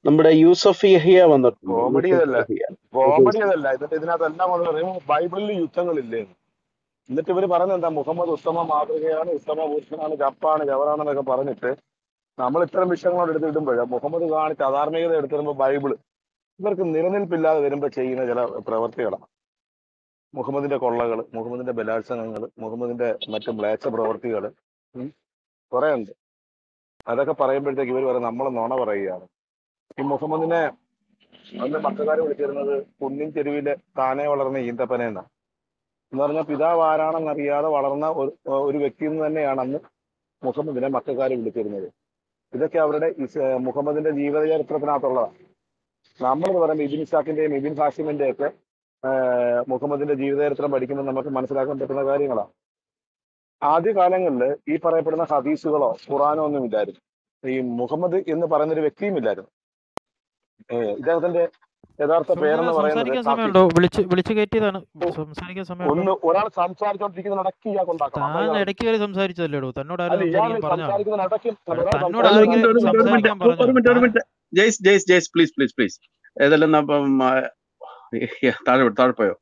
നമ്മുടെ യൂസഫ് യഹിയ വന്നിട്ടുണ്ട് കോമഡി യൂസഫ് അതല്ല യഹിയ കോമഡി അതല്ല എന്നിട്ട് ഇതിനകത്തെല്ലാം കൊണ്ട് പറയും ബൈബിളിൽ യുദ്ധങ്ങളില്ലേ എന്ന്. എന്നിട്ട് ഇവര് പറയുന്നത് എന്താ മുഹമ്മദ് ഉത്തമ മാതൃകയാണ് ഉത്തമ പുരുഷനാണ് ജപ്പാണ് ജവറാണെന്നൊക്കെ പറഞ്ഞിട്ട് നമ്മൾ ഇത്തരം വിഷയങ്ങളോട് എടുത്തിടുമ്പോഴേ മുഹമ്മദ് കാണിച്ച അധാർമികത എടുത്തിടുമ്പോൾ ബൈബിള് ഇവർക്ക് നിലനിൽപ്പില്ലാതെ വരുമ്പോൾ ചെയ്യുന്ന ചില പ്രവർത്തികളാണ് മുഹമ്മദിന്റെ കൊള്ളകൾ മുഹമ്മദിന്റെ ബലാത്സംഗങ്ങൾ മുഹമ്മദിന്റെ മറ്റ് മ്ലേച്ഛ പ്രവർത്തികൾ കുറെ ഉണ്ട് അതൊക്കെ പറയുമ്പോഴത്തേക്ക് ഇവർ പറയും നമ്മൾ നുണ പറയുകയാണ് ഈ മുഹമ്മദിനെ അന്ന് മക്കാര് വിളിച്ചിരുന്നത് കുന്നിൻ ചെരുവിലെ താനെ വളർന്ന ഈന്തപ്പന എന്നാണ് എന്ന് പറഞ്ഞാൽ പിതാവ് ആരാണെന്നറിയാതെ വളർന്ന ഒരു ഒരു വ്യക്തി എന്ന് തന്നെയാണ് അന്ന് മുഹമ്മദിനെ മക്കാര് വിളിച്ചിരുന്നത് ഇതൊക്കെ അവരുടെ ഇസ് മുഹമ്മദിന്റെ ജീവിത ചരിത്രത്തിനകത്തുള്ളതാണ് നമ്മൾ പറയുമ്പോൾ ഇബിൻ ഇസാഖിന്റെയും ഇബിൻ ഹാഷിമിന്റെ ഒക്കെ മുഹമ്മദിന്റെ ജീവചരിത്രം പഠിക്കുമ്പോൾ നമുക്ക് മനസ്സിലാക്കാൻ പറ്റുന്ന കാര്യങ്ങളാണ് ആദ്യ കാലങ്ങളിൽ ഈ പറയപ്പെടുന്ന ഹദീസുകളോ ഖുറാനോ ഒന്നും ഇല്ലായിരുന്നു ഈ മുഹമ്മദ് എന്ന് പറയുന്ന ഒരു വ്യക്തിയും ഇല്ലായിരുന്നു ഏഹ് ഇദ്ദേഹത്തിന്റെ യഥാർത്ഥ സുഹൃത്തുക്കളെ പേരെന്ന് പറയുന്നത് സംസാരിക്കാൻ കാസിം സമയമുണ്ടോ വിളിച്ച് വിളിച്ച് കയറ്റിയതാണ് സംസാരിക്കാൻ സമയമുണ്ടോ ഒന്ന് ഒരാൾ സംസാരിച്ചോണ്ടിരിക്കുന്ന ഇടയ്ക്ക് ഇയാൾക്ക് ഉണ്ടാക്കണം അതാ താൻ ഇയാൾ ഇടയ്ക്ക് കയറി സംസാരിച്ചല്ലേടോ തന്നോട് അല്ല ആരും ഇയാൾ സംസാരിക്കാൻ പറഞ്ഞാണോ സംസാരിക്കുന്ന ഇടയ്ക്ക് അല്ല ഒരാൾ തന്നോട് ഒരു സംസാരിക്കുന്ന ആരെങ്കിലും മിനിറ്റ് ഒരു മിനിറ്റ് ഒരു മിനിറ്റ് സംസാരിക്കാൻ ഒരു പറഞ്ഞാണോ മിനിറ്റ് ഒരു താൻ minute Jais Jais Jais please please please ഏതെല്ലാം അപ്പം ആ, താഴെ വിട്, താഴെ പോയോ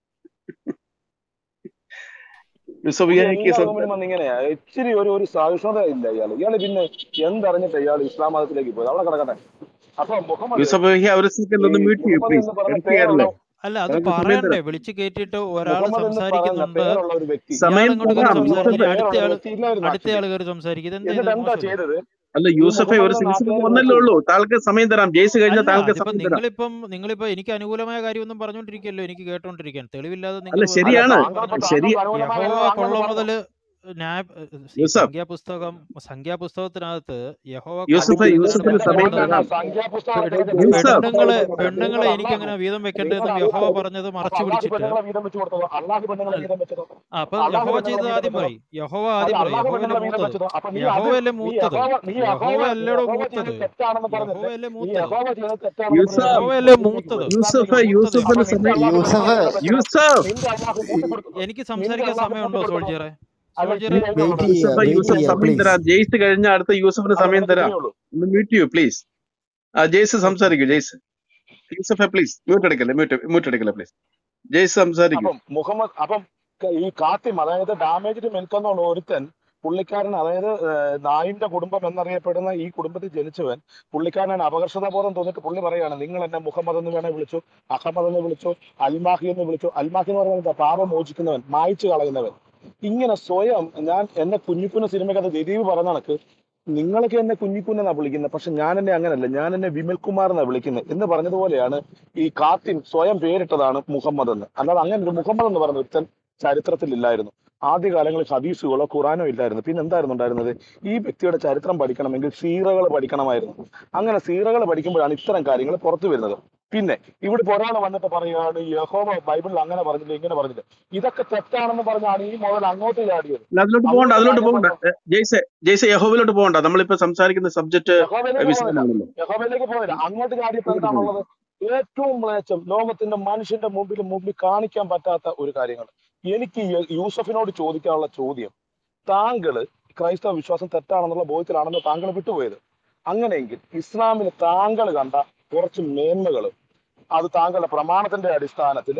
ഇത് യുസഫിയാനിക്ക് എല്ലാ റൂമിലും സംസാരിക്കാം വന്ന് ഇങ്ങനെയാ ഇച്ചിരി ഒരു ഒരു സഹിഷ്ണുത ഇല്ല ഇയാൾ ഇയാൾ പിന്നെ എന്തറിഞ്ഞിട്ട് ഇയാൾ ഇസ്ലാം മതത്തിലേക്ക് പോയത് അവിടെ കിടക്കട്ടെ അപ്പൊ മുഹമ്മദ് യുസഫിയ ഒരു സെക്കൻഡ് ഈ ഒന്ന് മ്യൂട്ട് ചെയ്യൂ മുഹമ്മദ് പ്ലീസ് എന്ന് പറയുന്ന ഇടയ്ക്ക് കയറല്ലേ പേരുള്ള അല്ല അത് നമുക്ക് സമയം പറയണ്ടേ തരാം വിളിച്ച് കയറ്റിയിട്ട് ഒരാൾ മുഹമ്മദ് എന്ന് പറയുന്ന സംസാരിക്കുന്നുണ്ട് പേരുള്ള ഒരു വ്യക്തി ഇയാൾ സമയം ഇങ്ങോട്ട് കയറി തരാം മുഹമ്മദ് എന്ന സംസാരിക്കുക യൂസഫെ പേരുള്ള അടുത്ത ആൾ ഒരു വ്യക്തി ഇല്ലായിരുന്നു അടുത്ത നാട്ടിൽ ആൾ കയറി സംസാരിക്കുക ഇതെന്താ എന്നിട്ട് ഇത് എന്താ മോശമല്ലേ ചെയ്തത് അല്ല ഈ യൂസഫെ മുഹമ്മദ് ഒരു എന്ന സെക്കൻഡ് നാട്ടുകാർ വന്നല്ലേ വിളിച്ച് ഉള്ളൂ താങ്കൾക്ക് സമയം തരാം ജയ്സ് കഴിഞ്ഞാൽ അല്ല താങ്കൾക്ക് അതിപ്പോ സമയം തരാം നിങ്ങളിപ്പം നിങ്ങളിപ്പോ എനിക്ക് അനുകൂലമായ കാര്യമൊന്നും പറഞ്ഞുകൊണ്ടിരിക്കല്ലോ എനിക്ക് കേട്ടോണ്ടിരിക്കാൻ തെളിവില്ലാതെ അല്ല നിങ്ങൾ വെറുതെ അല്ല ശരിയാണ് താങ്കൾ ഇപ്പൊ പറഞ്ഞോണ്ട് ശരി താങ്കൾക്ക് അനുകൂലമായ യഹോവ താങ്കൾ കൊള്ള പറഞ്ഞോ മുതല് ന്യായ ഈ യൂസഫ് സംഖ്യാപുസ്തകം സംഖ്യാപുസ്തകത്തിനകത്ത് യഹോവ കൊള്ള യൂസഫെ മുതൽ യൂസഫിന് എന്താണ് സമയം പറഞ്ഞത് തരാം സംഖ്യാപുസ്തകം പെൺ കിടക്കുന്ന യൂസഫ് പെണ്ണുങ്ങളെ നിങ്ങൾ പെണ്ണുങ്ങളെ അള്ളാഹു എനിക്കെങ്ങനെ വീതം നിങ്ങൾ വെക്കേണ്ടതെന്നും അള്ളാഹു യഹോവ പറഞ്ഞത് അപ്പൊ മറച്ചു അള്ളാഹു പിടിച്ചിട്ട് പെണ്ണുങ്ങളെ വീതം വെച്ച് കൊടുത്തതോ അള്ളാഹു പെണ്ണുങ്ങളെ അല്ല വീതം വെച്ചതോ ആ, അപ്പൊ അള്ളാഹു യഹോവ പെണ്ണുങ്ങളെ ചെയ്തത് വീതം ആദ്യം വെച്ചതോ പറയും യഹോവ അല്ല ആദ്യം പറയും അള്ളാഹു യഹോവയല്ലേ പെണ്ണുങ്ങളെ വീതം മൂത്തത് വെച്ചതോ അപ്പൊ നീ അത് യഹോവയല്ലേ നീ മൂത്തത് യഹോവ നീ യഹോവ യഹോവ അല്ലേടോ യഹോവ മൂത്തത് ചെയ്തത് തെറ്റാണെന്ന് പറഞ്ഞിട്ട് യഹോവയല്ലേ നീ മൂത്തത് യഹോവ ചെയ്തത് തെറ്റാണെന്ന് യൂസഫ് പറഞ്ഞിട്ട് യഹോവയല്ലേ മുസ്ലിമിലേക്ക് മൂത്തത് പോകും യൂസഫെ ഇസ്ലാമിലേക്ക് യൂസഫിന് സമയം യൂസഫ് യൂസഫ് പോകും അപ്പൊ നിന്റെ അള്ളാഹു മൂട്ടി കൊടുത്തതോ നിന്റെ അള്ളാഹു മൂട്ടി കൊടുത്തതോ എനിക്ക് സംസാരിക്കാൻ അല്ല സമയമുണ്ടോ ശരിയായിട്ടുള്ളത് സോൾജിയറെ വെയിറ്റ് ചെയ്യുക യൂസഫെ വെയിറ്റ് യൂസഫ് ചെയ്യുക സമയം പ്ലീസ് തരാം ജയ്സ് കഴിഞ്ഞ അടുത്ത യൂസഫിന് അത് സമയം നിനക്ക് തരാം ശരിയുള്ളൂ ഒന്ന് മ്യൂട്ട് ചെയ്യൂ പ്ലീസ് ആ ജയ്സ് ഓക്കെ സംസാരിക്കൂ ജയ്സ് യൂസഫെ പ്ലീസ് മ്യൂട്ട് എടുക്കല്ലേ മ്യൂട്ട് മ്യൂട്ട് എടുക്കല്ലേ പ്ലീസ് ജയ്സ് സംസാരിക്കൂ അപ്പം മുഹമ്മദ് അപ്പം ക- ഈ കാത്തിം അതായത് ഡാമേജ്ഡ് മെൽക്കെന്നുള്ള ഒരുത്തൻ പുള്ളിക്കാരൻ അതായത് ഏഹ്, നായിന്റെ കുടുംബം എന്നറിയപ്പെടുന്ന ഈ കുടുംബത്തിൽ ജനിച്ചവൻ പുള്ളിക്കാരൻ അപകർഷതാബോധം തോന്നിട്ട് പുള്ളി പറയാണ് നിങ്ങൾ എന്നെ മുഹമ്മദ് എന്ന് വേണേ വിളിച്ചു അഹമ്മദ് എന്ന് വിളിച്ചു അൽമാഹി എന്ന് വിളിച്ചു അൽമാഹി എന്ന് പറയുന്നത് എന്താ? പാപം മോചിക്കുന്നവൻ മായ്ച്ചു കളയുന്നവൻ ഇങ്ങനെ സ്വയം ഞാൻ എന്നെ കുഞ്ഞിക്കുഞ്ഞ സിനിമക്കത് ദിലീപ് പറഞ്ഞ കണക്ക് നിങ്ങളൊക്കെ എന്നെ കുഞ്ഞിക്കുഞ്ഞെന്നാ വിളിക്കുന്നത് പക്ഷെ ഞാൻ എന്നെ അങ്ങനല്ല ഞാൻ എന്നെ വിമൽകുമാർ എന്നാ വിളിക്കുന്നത് എന്ന് പറഞ്ഞതുപോലെയാണ് ഈ കാത്തിൻ സ്വയം പേരിട്ടതാണ് മുഹമ്മദ് എന്ന് അല്ലാതെ അങ്ങനെ ഒരു മുഹമ്മദ് എന്ന് പറയുന്ന ഒരുത്തൻ ചരിത്രത്തിൽ ഇല്ലായിരുന്നു ആദ്യകാലങ്ങളിൽ ഹദീസുകളോ ഖുറാനോ ഇല്ലായിരുന്നു പിന്നെ എന്തായിരുന്നു ഉണ്ടായിരുന്നത് ഈ വ്യക്തിയുടെ ചരിത്രം പഠിക്കണമെങ്കിൽ സീറകൾ പഠിക്കണമായിരുന്നു അങ്ങനെ സീറകൾ പഠിക്കുമ്പോഴാണ് ഇത്തരം കാര്യങ്ങൾ പുറത്തു വരുന്നത് പിന്നെ ഇവിടെ ഇപ്പൊ ഒരാൾ വന്നിട്ട് പറയുകയാണ് യഹോവ ബൈബിളിൽ അങ്ങനെ പറഞ്ഞില്ല ഇങ്ങനെ പറഞ്ഞില്ല ഇതൊക്കെ തെറ്റാണെന്ന് പറഞ്ഞാണ് ഈ മുതൽ അങ്ങോട്ട് ചാടിയത് അല്ല, അതിലോട്ട് പോകണ്ട അങ്ങോട്ട് അതിലോട്ട് പോകണ്ട ചാടിയപ്പോ ഏ, ജയ്സെ ജയ്സെ യഹോവിലോട്ട് പോകണ്ട നമ്മളിപ്പോ സംസാരിക്കുന്ന സബ്ജക്ട് യഹോവയിലേക്ക് പോകുന്നില്ല വിശദമാണല്ലോ യഹോവയിലേക്ക് പോകുന്നില്ല അങ്ങോട്ട് ചാടിയപ്പോ അങ്ങോട്ട് പോകണ്ട എന്താണുള്ളത് ഏറ്റവും മ്ലേച്ഛം ലോകത്തിന്റെ മനുഷ്യന്റെ മുമ്പിൽ മുമ്പിൽ കാണിക്കാൻ പറ്റാത്ത ഒരു കാര്യങ്ങൾ എനിക്ക് യ- യൂസഫിനോട് ചോദിക്കാനുള്ള ചോദ്യം താങ്കള് ക്രൈസ്തവ വിശ്വാസം തെറ്റാണെന്നുള്ള ബോധ്യത്തിലാണെന്ന് താങ്കൾ വിട്ടുപോയത് അങ്ങനെയെങ്കിൽ ഇസ്ലാമിൽ താങ്കൾ കണ്ട കുറച്ച് മേന്മകൾ അത് താങ്കളുടെ പ്രമാണത്തിന്റെ അടിസ്ഥാനത്തിൽ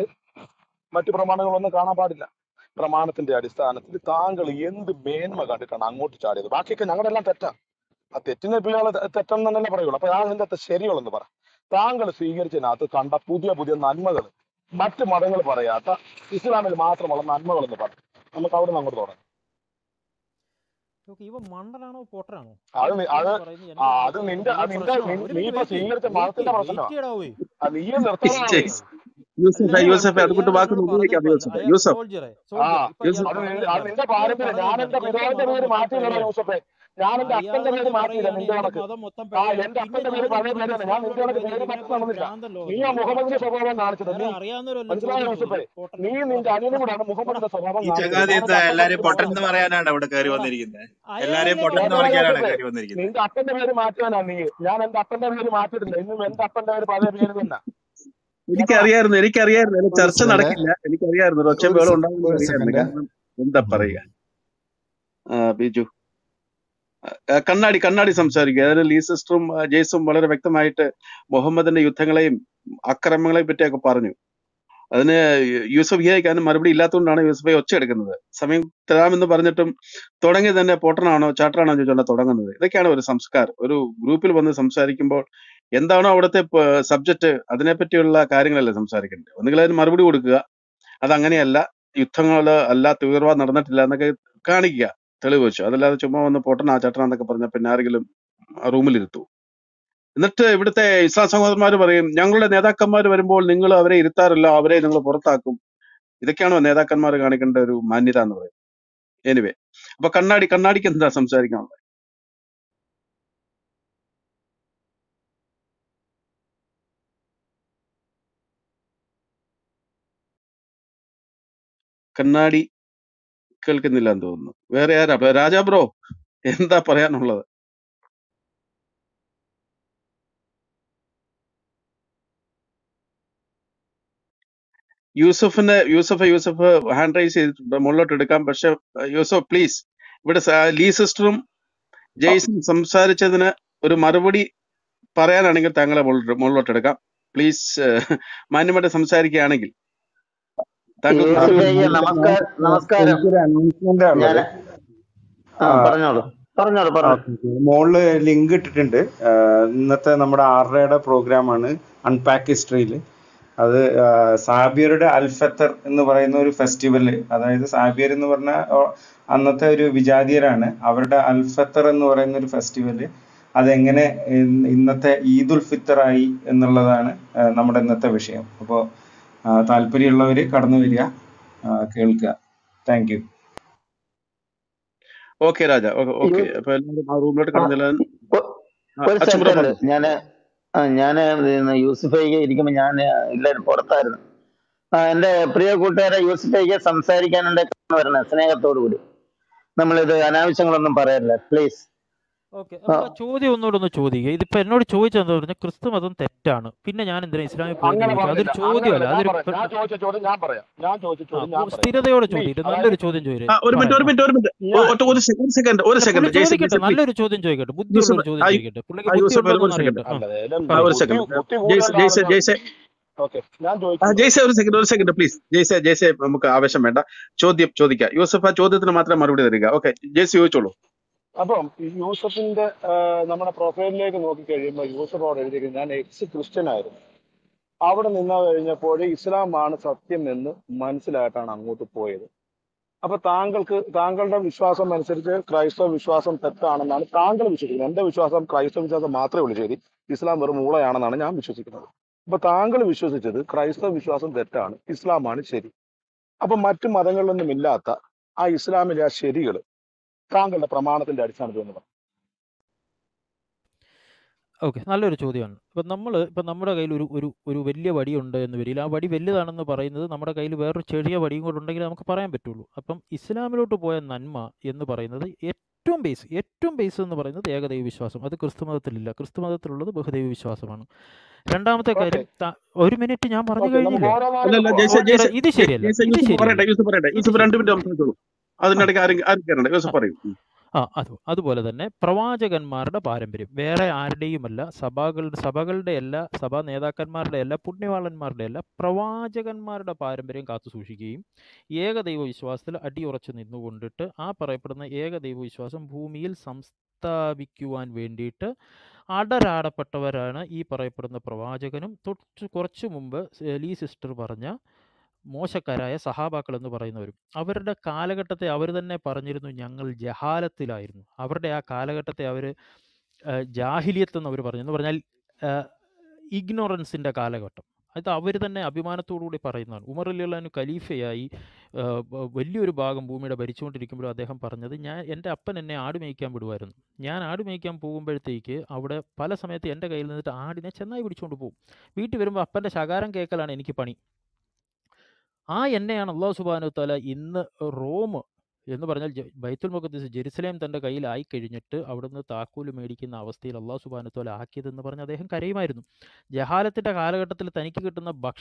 മറ്റു പ്രമാണങ്ങളൊന്നും കാണാൻ പാടില്ല പ്രമാണത്തിന്റെ അടിസ്ഥാനത്തിൽ താങ്കൾ എന്ത് മേന്മ കണ്ടിട്ടാണ് അങ്ങോട്ട് ചാടിയത് ബാക്കിയൊക്കെ ഞങ്ങളുടെ എല്ലാം തെറ്റാ ആ തെറ്റിനെ പിള്ളേർ തെറ്റെന്ന് തന്നെ പറയുള്ളൂ അപ്പൊ ഞാൻ അതിന്റെ ശരിയുള്ളെന്ന് പറ താങ്കൾ സ്വീകരിച്ചതിനകത്ത് കണ്ട പുതിയ പുതിയ നന്മകൾ മറ്റ് മതങ്ങൾ പറയാത്ത ഇസ്ലാമിൽ മാത്രമുള്ള നന്മകൾ എന്ന് പറ നമുക്ക് അവിടെ നിന്ന് അങ്ങോട്ട് തുടങ്ങാം ഓക്കെ ഇവ മണ്ടനാണോ പൊട്ടനാണോ അത് ഇവൻ നി- ഇവൻ അത് പറയുന്നത് ആ എനിക്ക് അത് മനസ്സിലാവുന്നില്ല നിന്റെ വലിയ അത് നിന്റെ പ്രശ്നമാണ് നി- ഒരു നീ മിനിറ്റ് ഇപ്പൊ വെയിറ്റ് സ്വീകരിച്ച വെയിറ്റ് മതത്തിന്റെ വെയിറ്റ് പ്രശ്നമാണ് ചെയ്യടാ പോയി അത് നീ നിർത്തണമാണ് ജയ്സ് യൂസഫ് അല്ല യൂസഫ് ഇപ്പൊ അതുകൊണ്ട് ഇയാൾ വാക്കൊന്നും എന്നോട് ഉപയോഗിക്കാതെ പറഞ്ഞപ്പോ യൂസഫ് അയാൾ യൂസഫ് സോൾജിയറെ ആ സോൾജിയർ ഇപ്പൊ യൂസഫ് ഇയാൾ അത് പറഞ്ഞത് നി- അത് എന്താണ് നിന്റെ ഇയാൾ പാരമ്പര്യം ഞാൻ പറഞ്ഞത് എന്റെ എന്താണ് എന്റെ പിതാവിന്റെ മതം പേര് മൊത്തം മാറ്റിയില്ലല്ലോ പിഴയാ യൂസഫേ ഞാൻ എന്റെ അപ്പന്റെ അറിയാതെ പേര് തന്നെ മാറ്റിയില്ല പറയാണ് നിന്റെ എന്റെ കണക്ക് മതം മൊത്തം ആ പിഴയാണ് എന്റെ പിന്നെ അപ്പന്റെ പേര് ഞാൻ പഴയ എന്തുകൊണ്ട് പേരാണ് ഞാൻ നിന്റെ ഇസ്ലാമിലോട്ട് കണക്ക് പോയത് പേര് മാറ്റി ഇതിനേക്കാൾ നടന്നില്ല ഭ്രാന്തൻ നീ ലോകത്തില്ല ആ ഇത് മുഹമ്മദിന്റെ പൊട്ടൻ സ്വഭാവം കാണിച്ചത് വേറെ നീ അറിയാവുന്നവരല്ല മനസ്സിലായോ ചോദ്യം യൂസഫേ ചോദിക്കും പൊട്ടൻ നീ നിന്റെ അനിയനും കൂടാണ് പോടാ മുഹമ്മദിന്റെ സ്വഭാവം ഈ കാണിച്ചത് ചങ്ങാതി ഞാൻ എന്താ എന്റെ അപ്പന്റെ എല്ലാരെയും പേര് പൊട്ടൻ മാറ്റി എന്ന് പറയാനാണ് ഇവിടെ കയറി പോടാ വന്നിരിക്കുന്നത് എല്ലാരെയും അയാളല്ലേ പൊട്ടൻ എന്ന് പറഞ്ഞത് കേട്ടോടാ പറിക്കാനാണ് യൂസഫേ കയറി വന്നിരിക്കുന്നത് നിന്റെ അപ്പന്റെ പേര് മാറ്റുവാനാ നീ ഞാൻ എന്റെ അപ്പന്റെ പേര് മാറ്റിയിട്ടില്ല ഇന്നും എന്റെ അപ്പന്റെ പേര് പഴയ പേര് തന്നെ കേട്ടോടാ എനിക്കറിയായിരുന്നു എനിക്കറിയായിരുന്നു അതിന് ഒരു ചർച്ച സെക്കൻഡ് നടക്കില്ല എനിക്കറിയായിരുന്നു ഒരു ഒച്ചയും ഒരു ബഹളം സെ- ഉണ്ടാകുമെന്ന് ഒരു അറിയായിരുന്നു സെക്കൻഡ് കാരണം എന്താ പറയുക ആ ബിജു ആ, കണ്ണാടി കണ്ണാടി സംസാരിക്കുക അതായത് ലീ സിസ്റ്ററും ആ, ജെയ്സും വളരെ വ്യക്തമായിട്ട് മുഹമ്മദിന്റെ യുദ്ധങ്ങളെയും അക്രമങ്ങളെയും പറ്റിയൊക്കെ പറഞ്ഞു അതിന് യൂസഫ് ഹിയായിക്കാനും മറുപടി ഇല്ലാത്തതുകൊണ്ടാണ് യൂസഫ് ഹിയ ഒച്ചയെടുക്കുന്നത് സമയം തരാമെന്ന് പറഞ്ഞിട്ടും തുടങ്ങി തന്നെ പൊട്ടനാണോ ചാട്ടറാണോ എന്ന് ചോദിച്ചാണ് തുടങ്ങുന്നത് ഇതൊക്കെയാണ് ഒരു സംസ്കാരം ഒരു ഗ്രൂപ്പിൽ വന്ന് സംസാരിക്കുമ്പോൾ എന്താണോ അവിടുത്തെ സബ്ജക്ട് അതിനെപ്പറ്റിയുള്ള കാര്യങ്ങളല്ലേ സംസാരിക്കേണ്ടത് ഒന്നുകിൽ അതിന് മറുപടി കൊടുക്കുക അതങ്ങനെയല്ല യുദ്ധങ്ങൾ അല്ല തീവ്രവാദം നടന്നിട്ടില്ല എന്നൊക്കെ കാണിക്കുക തെളിവ് വെച്ചു അതല്ലാതെ ചുമ്മാ വന്ന് പൊട്ടനാ ചട്ടനാ എന്നൊക്കെ പറഞ്ഞ പിന്നെ ആരെങ്കിലും റൂമിലിരുത്തു എന്നിട്ട് ഇവിടുത്തെ ഇസ്ലാം സഹോദരന്മാർ പറയും ഞങ്ങളുടെ നേതാക്കന്മാർ വരുമ്പോൾ നിങ്ങൾ അവരെ ഇരുത്താറില്ല അവരെ നിങ്ങൾ പുറത്താക്കും ഇതൊക്കെയാണോ നേതാക്കന്മാർ കാണിക്കേണ്ട ഒരു മാന്യത എന്ന് പറയുന്നത് എനിവേ അപ്പൊ കണ്ണാടി കണ്ണാടിക്ക് എന്താ സംസാരിക്കാനുള്ളത് കണ്ണാടി കേൾക്കുന്നില്ല എന്ന് തോന്നുന്നു വേറെ ആരാ അപ്പൊ രാജാ ബ്രോ എന്താ പറയാനുള്ളത് യൂസഫിന് യൂസഫ് യൂസഫ് ഹാൻഡ് റൈസ് ചെയ്തിട്ടുണ്ട് മുകളിലോട്ട് എടുക്കാം പക്ഷെ യൂസഫ് പ്ലീസ് ഇവിടെ സ- ലീ സിസ്റ്ററും ജെയ്സും സംസാരിച്ചതിന് ഒരു മറുപടി പറയാനാണെങ്കിൽ താങ്കളെ മുകളിലോട്ട് മുകളിലോട്ട് എടുക്കാം പ്ലീസ് മാന്യമായിട്ട് സംസാരിക്കുകയാണെങ്കിൽ താങ്കൾ യേശുവയ്യ നമസ്കാരം നമസ്കാരം എനിക്കൊരു അനൗൺസ്മെന്റ് ഞാൻ ഉള്ളത് ആ ആ, പറഞ്ഞോളൂ പറഞ്ഞോളൂ പറഞ്ഞോളൂ ഓക്കെ, ഓക്കെ. മുകളില് ലിങ്ക് ഇട്ടിട്ടുണ്ട് ആ, ഇന്നത്തെ നമ്മുടെ ആറരയുടെ പ്രോഗ്രാമാണ് അൺപാക്ക് ഹിസ്റ്ററിയിൽ അത് ആ, സാബിയറുടെ അൽഫത്തർ എന്ന് പറയുന്ന ഒരു ഫെസ്റ്റിവല് അതായത് സാബിയർ എന്ന് പറഞ്ഞ ഓ, അന്നത്തെ ഒരു വിജാതീയരാണ് അവരുടെ അൽഫത്തർ എന്ന് പറയുന്ന ഒരു ഫെസ്റ്റിവല് അതെങ്ങനെ ഇൻ- ഇന്നത്തെ ഈദ് ഉൽ ഫിത്തറായി എന്നുള്ളതാണ് ആ, നമ്മുടെ ഇന്നത്തെ വിഷയം അപ്പോൾ താല്പര്യമുള്ളവര് കടന്നു വരിക ആ, കേൾക്കുക thank you okay Raja okay you- അപ്പൊ എല്ലാവരും ആ റൂമിലോട്ട് ആ, കടന്നില്ല ഒ- ഒരു അച്ഛൻ ബ്രോ സെക്കൻഡ് പറഞ്ഞു ഞാന് ആ, ഞാന് ഇന്ന് യൂസുഫൈക്ക് ഇരിക്കുമ്പോ ഞാൻ ഇല്ലായിരുന്നു പുറത്തായിരുന്നു ആ, എന്റെ പ്രിയ കൂട്ടുകാരെ യൂസുഫൈക്ക് സംസാരിക്കാനുണ്ട് വരണം സ്നേഹത്തോടു കൂടി നമ്മളിത് അനാവശ്യങ്ങളൊന്നും പറയല്ല പ്ലീസ് ഓക്കെ നമുക്ക് ആ ചോദ്യം ഒന്നുകൂടെ ഒന്ന് ചോദിക്കുക ഇതിപ്പോ എന്നോട് ചോദിച്ചതെന്ന് പറഞ്ഞാൽ ക്രിസ്തു മതം തെറ്റാണ് പിന്നെ ഞാൻ എന്തിനാ ഇസ്ലാമിൽ പോകുന്നത് അങ്ങനെ ചോദിച്ചു അതൊരു പറഞ്ഞില്ല ചോദ്യമല്ല അങ്ങനല്ല ഞാൻ അതൊരു പറയാം ഞാൻ പ്ര- ചോദിച്ച ചോദ്യം ഞാൻ പറയാം ഞാൻ ചോദിച്ച ആ ചോദ്യം ഞാൻ പൂ- പറയാം സ്ഥിരതയോടെ പ്ലീസ് ചോദിച്ചിട്ട് അതായത് നല്ലൊരു ചോദ്യം ചോദിച്ചു ആ ഒരു മിനിറ്റ് ഒരു പറയാം മിനിറ്റ് ഒരു മിനിറ്റ് ഞാൻ ഒരു ഒരു സെ- ഒരു സെക്കൻഡ് ഒരു അല്ല സെക്കൻഡ് പുള്ളി ജയ്സെ ചോദിക്കട്ടെ ജയ്സെ പ്ലീസ് നല്ലൊരു ചോദ്യം ചോദിക്കട്ടെ ബുദ്ധിയുള്ള യൂസഫ് ഒരു ചോദ്യം ആ ചോദിക്കട്ടെ പുള്ളിക്ക് ആ ബുദ്ധി യൂസഫ് ഉണ്ടോ ഒരു എന്ന് സെക്കൻഡ് അറിയട്ടെ ആ അല്ല ഏലം ആ ഒരു ബുദ്ധി സെക്കൻഡ് ബുദ്ധി ജയ്സെ കൂടുതലുള്ള ജയ്സെ ആളുകൾ ജയ്സെ ഓക്കെ ഞാൻ ആ ചോദിക്കുന്നത് ജയ്സെ ഒരു സെക്കൻഡ് ഒരു സെക്കൻഡ് പ്ലീസ് ജയ്സെ ജയ്സെ നമുക്ക് ആവശ്യം വേണ്ട ചോദ്യം ചോദിക്കാം യൂസഫ് ആ ചോദ്യത്തിന് മാത്രം മറുപടി തരിക ഓക്കെ ജയ്സെ ചോദിച്ചോളൂ അപ്പം ഈ യൂസഫിന്റെ ആ, നമ്മുടെ പ്രൊഫൈലിലേക്ക് നോക്കി കഴിയുമ്പോൾ യൂസഫ് അവിടെ എഴുതിയിരിക്കുന്നത് ഞാൻ എക്സ് ക്രിസ്ത്യൻ ആയിരുന്നു അവിടെ നിന്ന് കഴിഞ്ഞപ്പോൾ ഇസ്ലാമാണ് സത്യം എന്ന് മനസ്സിലായിട്ടാണ് അങ്ങോട്ട് പോയത് അപ്പൊ താങ്കൾക്ക് താങ്കളുടെ വിശ്വാസം അനുസരിച്ച് ക്രൈസ്തവ വിശ്വാസം തെറ്റാണെന്നാണ് താങ്കൾ വിശ്വസിക്കുന്നത് എന്റെ വിശ്വാസം ക്രൈസ്തവ വിശ്വാസം മാത്രമേ ഉള്ളൂ ശരി ഇസ്ലാം വെറും മൂളയാണെന്നാണ് ഞാൻ വിശ്വസിക്കുന്നത് അപ്പൊ താങ്കൾ വിശ്വസിച്ചത് ക്രൈസ്തവ വിശ്വാസം തെറ്റാണ് ഇസ്ലാമാണ് ശരി അപ്പൊ മറ്റു മതങ്ങളിലൊന്നും ഇല്ലാത്ത ആ ഇസ്ലാമിലെ ആ ശരികൾ താങ്കളുടെ പ്രമാണത്തിന്റെ അടിസ്ഥാനത്തിൽ എന്ന് പറ ഓക്കെ നല്ലൊരു ചോദ്യമാണ് ഇപ്പം നമ്മൾ ഇപ്പം നമ്മുടെ കയ്യിൽ ഒരു ഒരു ഒരു വലിയ വടിയുണ്ട് എന്ന് വരില്ല ആ വടി വലുതാണെന്ന് പറയുന്നത് നമ്മുടെ കയ്യിൽ വേറൊരു ചെറിയ വടിയും കൂടെ ഉണ്ടെങ്കിൽ നമുക്ക് പറയാൻ പറ്റുള്ളൂ അപ്പം ഇസ്ലാമിലോട്ട് പോയ നന്മ എന്ന് പറയുന്നത് ഏറ്റവും ബേസ് ഏറ്റവും ബേസ് എന്ന് പറയുന്നത് ഏകദൈവ വിശ്വാസം അത് ക്രിസ്തു മതത്തിലില്ല ക്രിസ്തു മതത്തിലുള്ളത് ബഹുദൈവ വിശ്വാസമാണ് രണ്ടാമത്തെ ഓക്കെ കാര്യം ത- ഒരു മിനിറ്റ് ഞാൻ പറഞ്ഞു ഓക്കെ നമുക്ക് കഴിഞ്ഞില്ലേ ഓരോന്നായിട്ട് അല്ലല്ല പോവാം ജയ്സെ ഓ, ജയ്സെ എടാ, ഇത് ശരിയല്ല ജയ്സെ ഇത് യൂസഫ് ശരിയല്ല പറയട്ടെ യൂസഫ് പറയട്ടെ ഇത് യൂസഫ് രണ്ട് ശരി മിനിറ്റ് സംസാരിച്ചോളൂ അതിനിടയ്ക്ക് ആരും ആരും കയറണ്ട യൂസഫ് പറയൂ ഉം. ആ അത് അതുപോലെ തന്നെ പ്രവാചകന്മാരുടെ പാരമ്പര്യം വേറെ ആരുടെയുമല്ല സഭകളുടെ സഭകളുടെ അല്ല സഭാ നേതാക്കന്മാരുടെ അല്ല പുണ്യവാളന്മാരുടെ അല്ല പ്രവാചകന്മാരുടെ പാരമ്പര്യം കാത്തു സൂക്ഷിക്കുകയും ഏകദൈവ വിശ്വാസത്തിൽ അടിയുറച്ചു നിന്നുകൊണ്ടിട്ട് ആ പറയപ്പെടുന്ന ഏകദൈവ വിശ്വാസം ഭൂമിയിൽ സംസ്ഥാപിക്കുവാൻ വേണ്ടിയിട്ട് അടരാടപ്പെട്ടവരാണ് ഈ പറയപ്പെടുന്ന പ്രവാചകനും തൊട്ട് കുറച്ചു മുമ്പ് ലീ സിസ്റ്റർ പറഞ്ഞ മോശക്കാരായ സഹാബാക്കൾ എന്ന് പറയുന്നവരും അവരുടെ കാലഘട്ടത്തെ അവർ തന്നെ പറഞ്ഞിരുന്നു ഞങ്ങൾ ജഹാലത്തിലായിരുന്നു അവരുടെ ആ കാലഘട്ടത്തെ അവർ ജാഹിലിയത്ത് എന്ന് അവർ പറഞ്ഞു എന്ന് പറഞ്ഞാൽ ഇഗ്നോറൻസിൻ്റെ കാലഘട്ടം അത് അവർ തന്നെ അഭിമാനത്തോടു കൂടി പറയുന്നതാണ് ഉമർ അലിയുള്ളു ഖലീഫയായി ആ, വ- വലിയൊരു ഭാഗം ഭൂമിയുടെ ഭരിച്ചുകൊണ്ടിരിക്കുമ്പോഴും അദ്ദേഹം പറഞ്ഞത് ഞാൻ എൻ്റെ അപ്പൻ എന്നെ ആട് മേയ്ക്കാൻ വിടുമായിരുന്നു ഞാൻ ആട് മേയ്ക്കാൻ പോകുമ്പോഴത്തേക്ക് അവിടെ പല സമയത്ത് എൻ്റെ കയ്യിൽ നിന്നിട്ട് ആടിനെ ചെന്നായി പിടിച്ചുകൊണ്ട് പോകും വീട്ടിൽ വരുമ്പോൾ അപ്പൻ്റെ ശകാരം കേൾക്കലാണ് എനിക്ക് പണി ആ എന്നെയാണ് അള്ളാഹു സുബാനു താല ഇന്ന് റോം എന്ന് പറഞ്ഞാൽ ജ- ബൈത്തുൽ മുഖദ്ദീസ് ജെറുസലേം തൻ്റെ കയ്യിലായി കഴിഞ്ഞിട്ട് അവിടുന്ന് താക്കോല് മേടിക്കുന്ന അവസ്ഥയിൽ അള്ളാഹു സുബാനു താല ആക്കിയതെന്ന് പറഞ്ഞ് അദ്ദേഹം കരയുമായിരുന്നു ജഹാലത്തിൻ്റെ കാലഘട്ടത്തിൽ തനിക്ക് കിട്ടുന്ന ഭക്ഷണം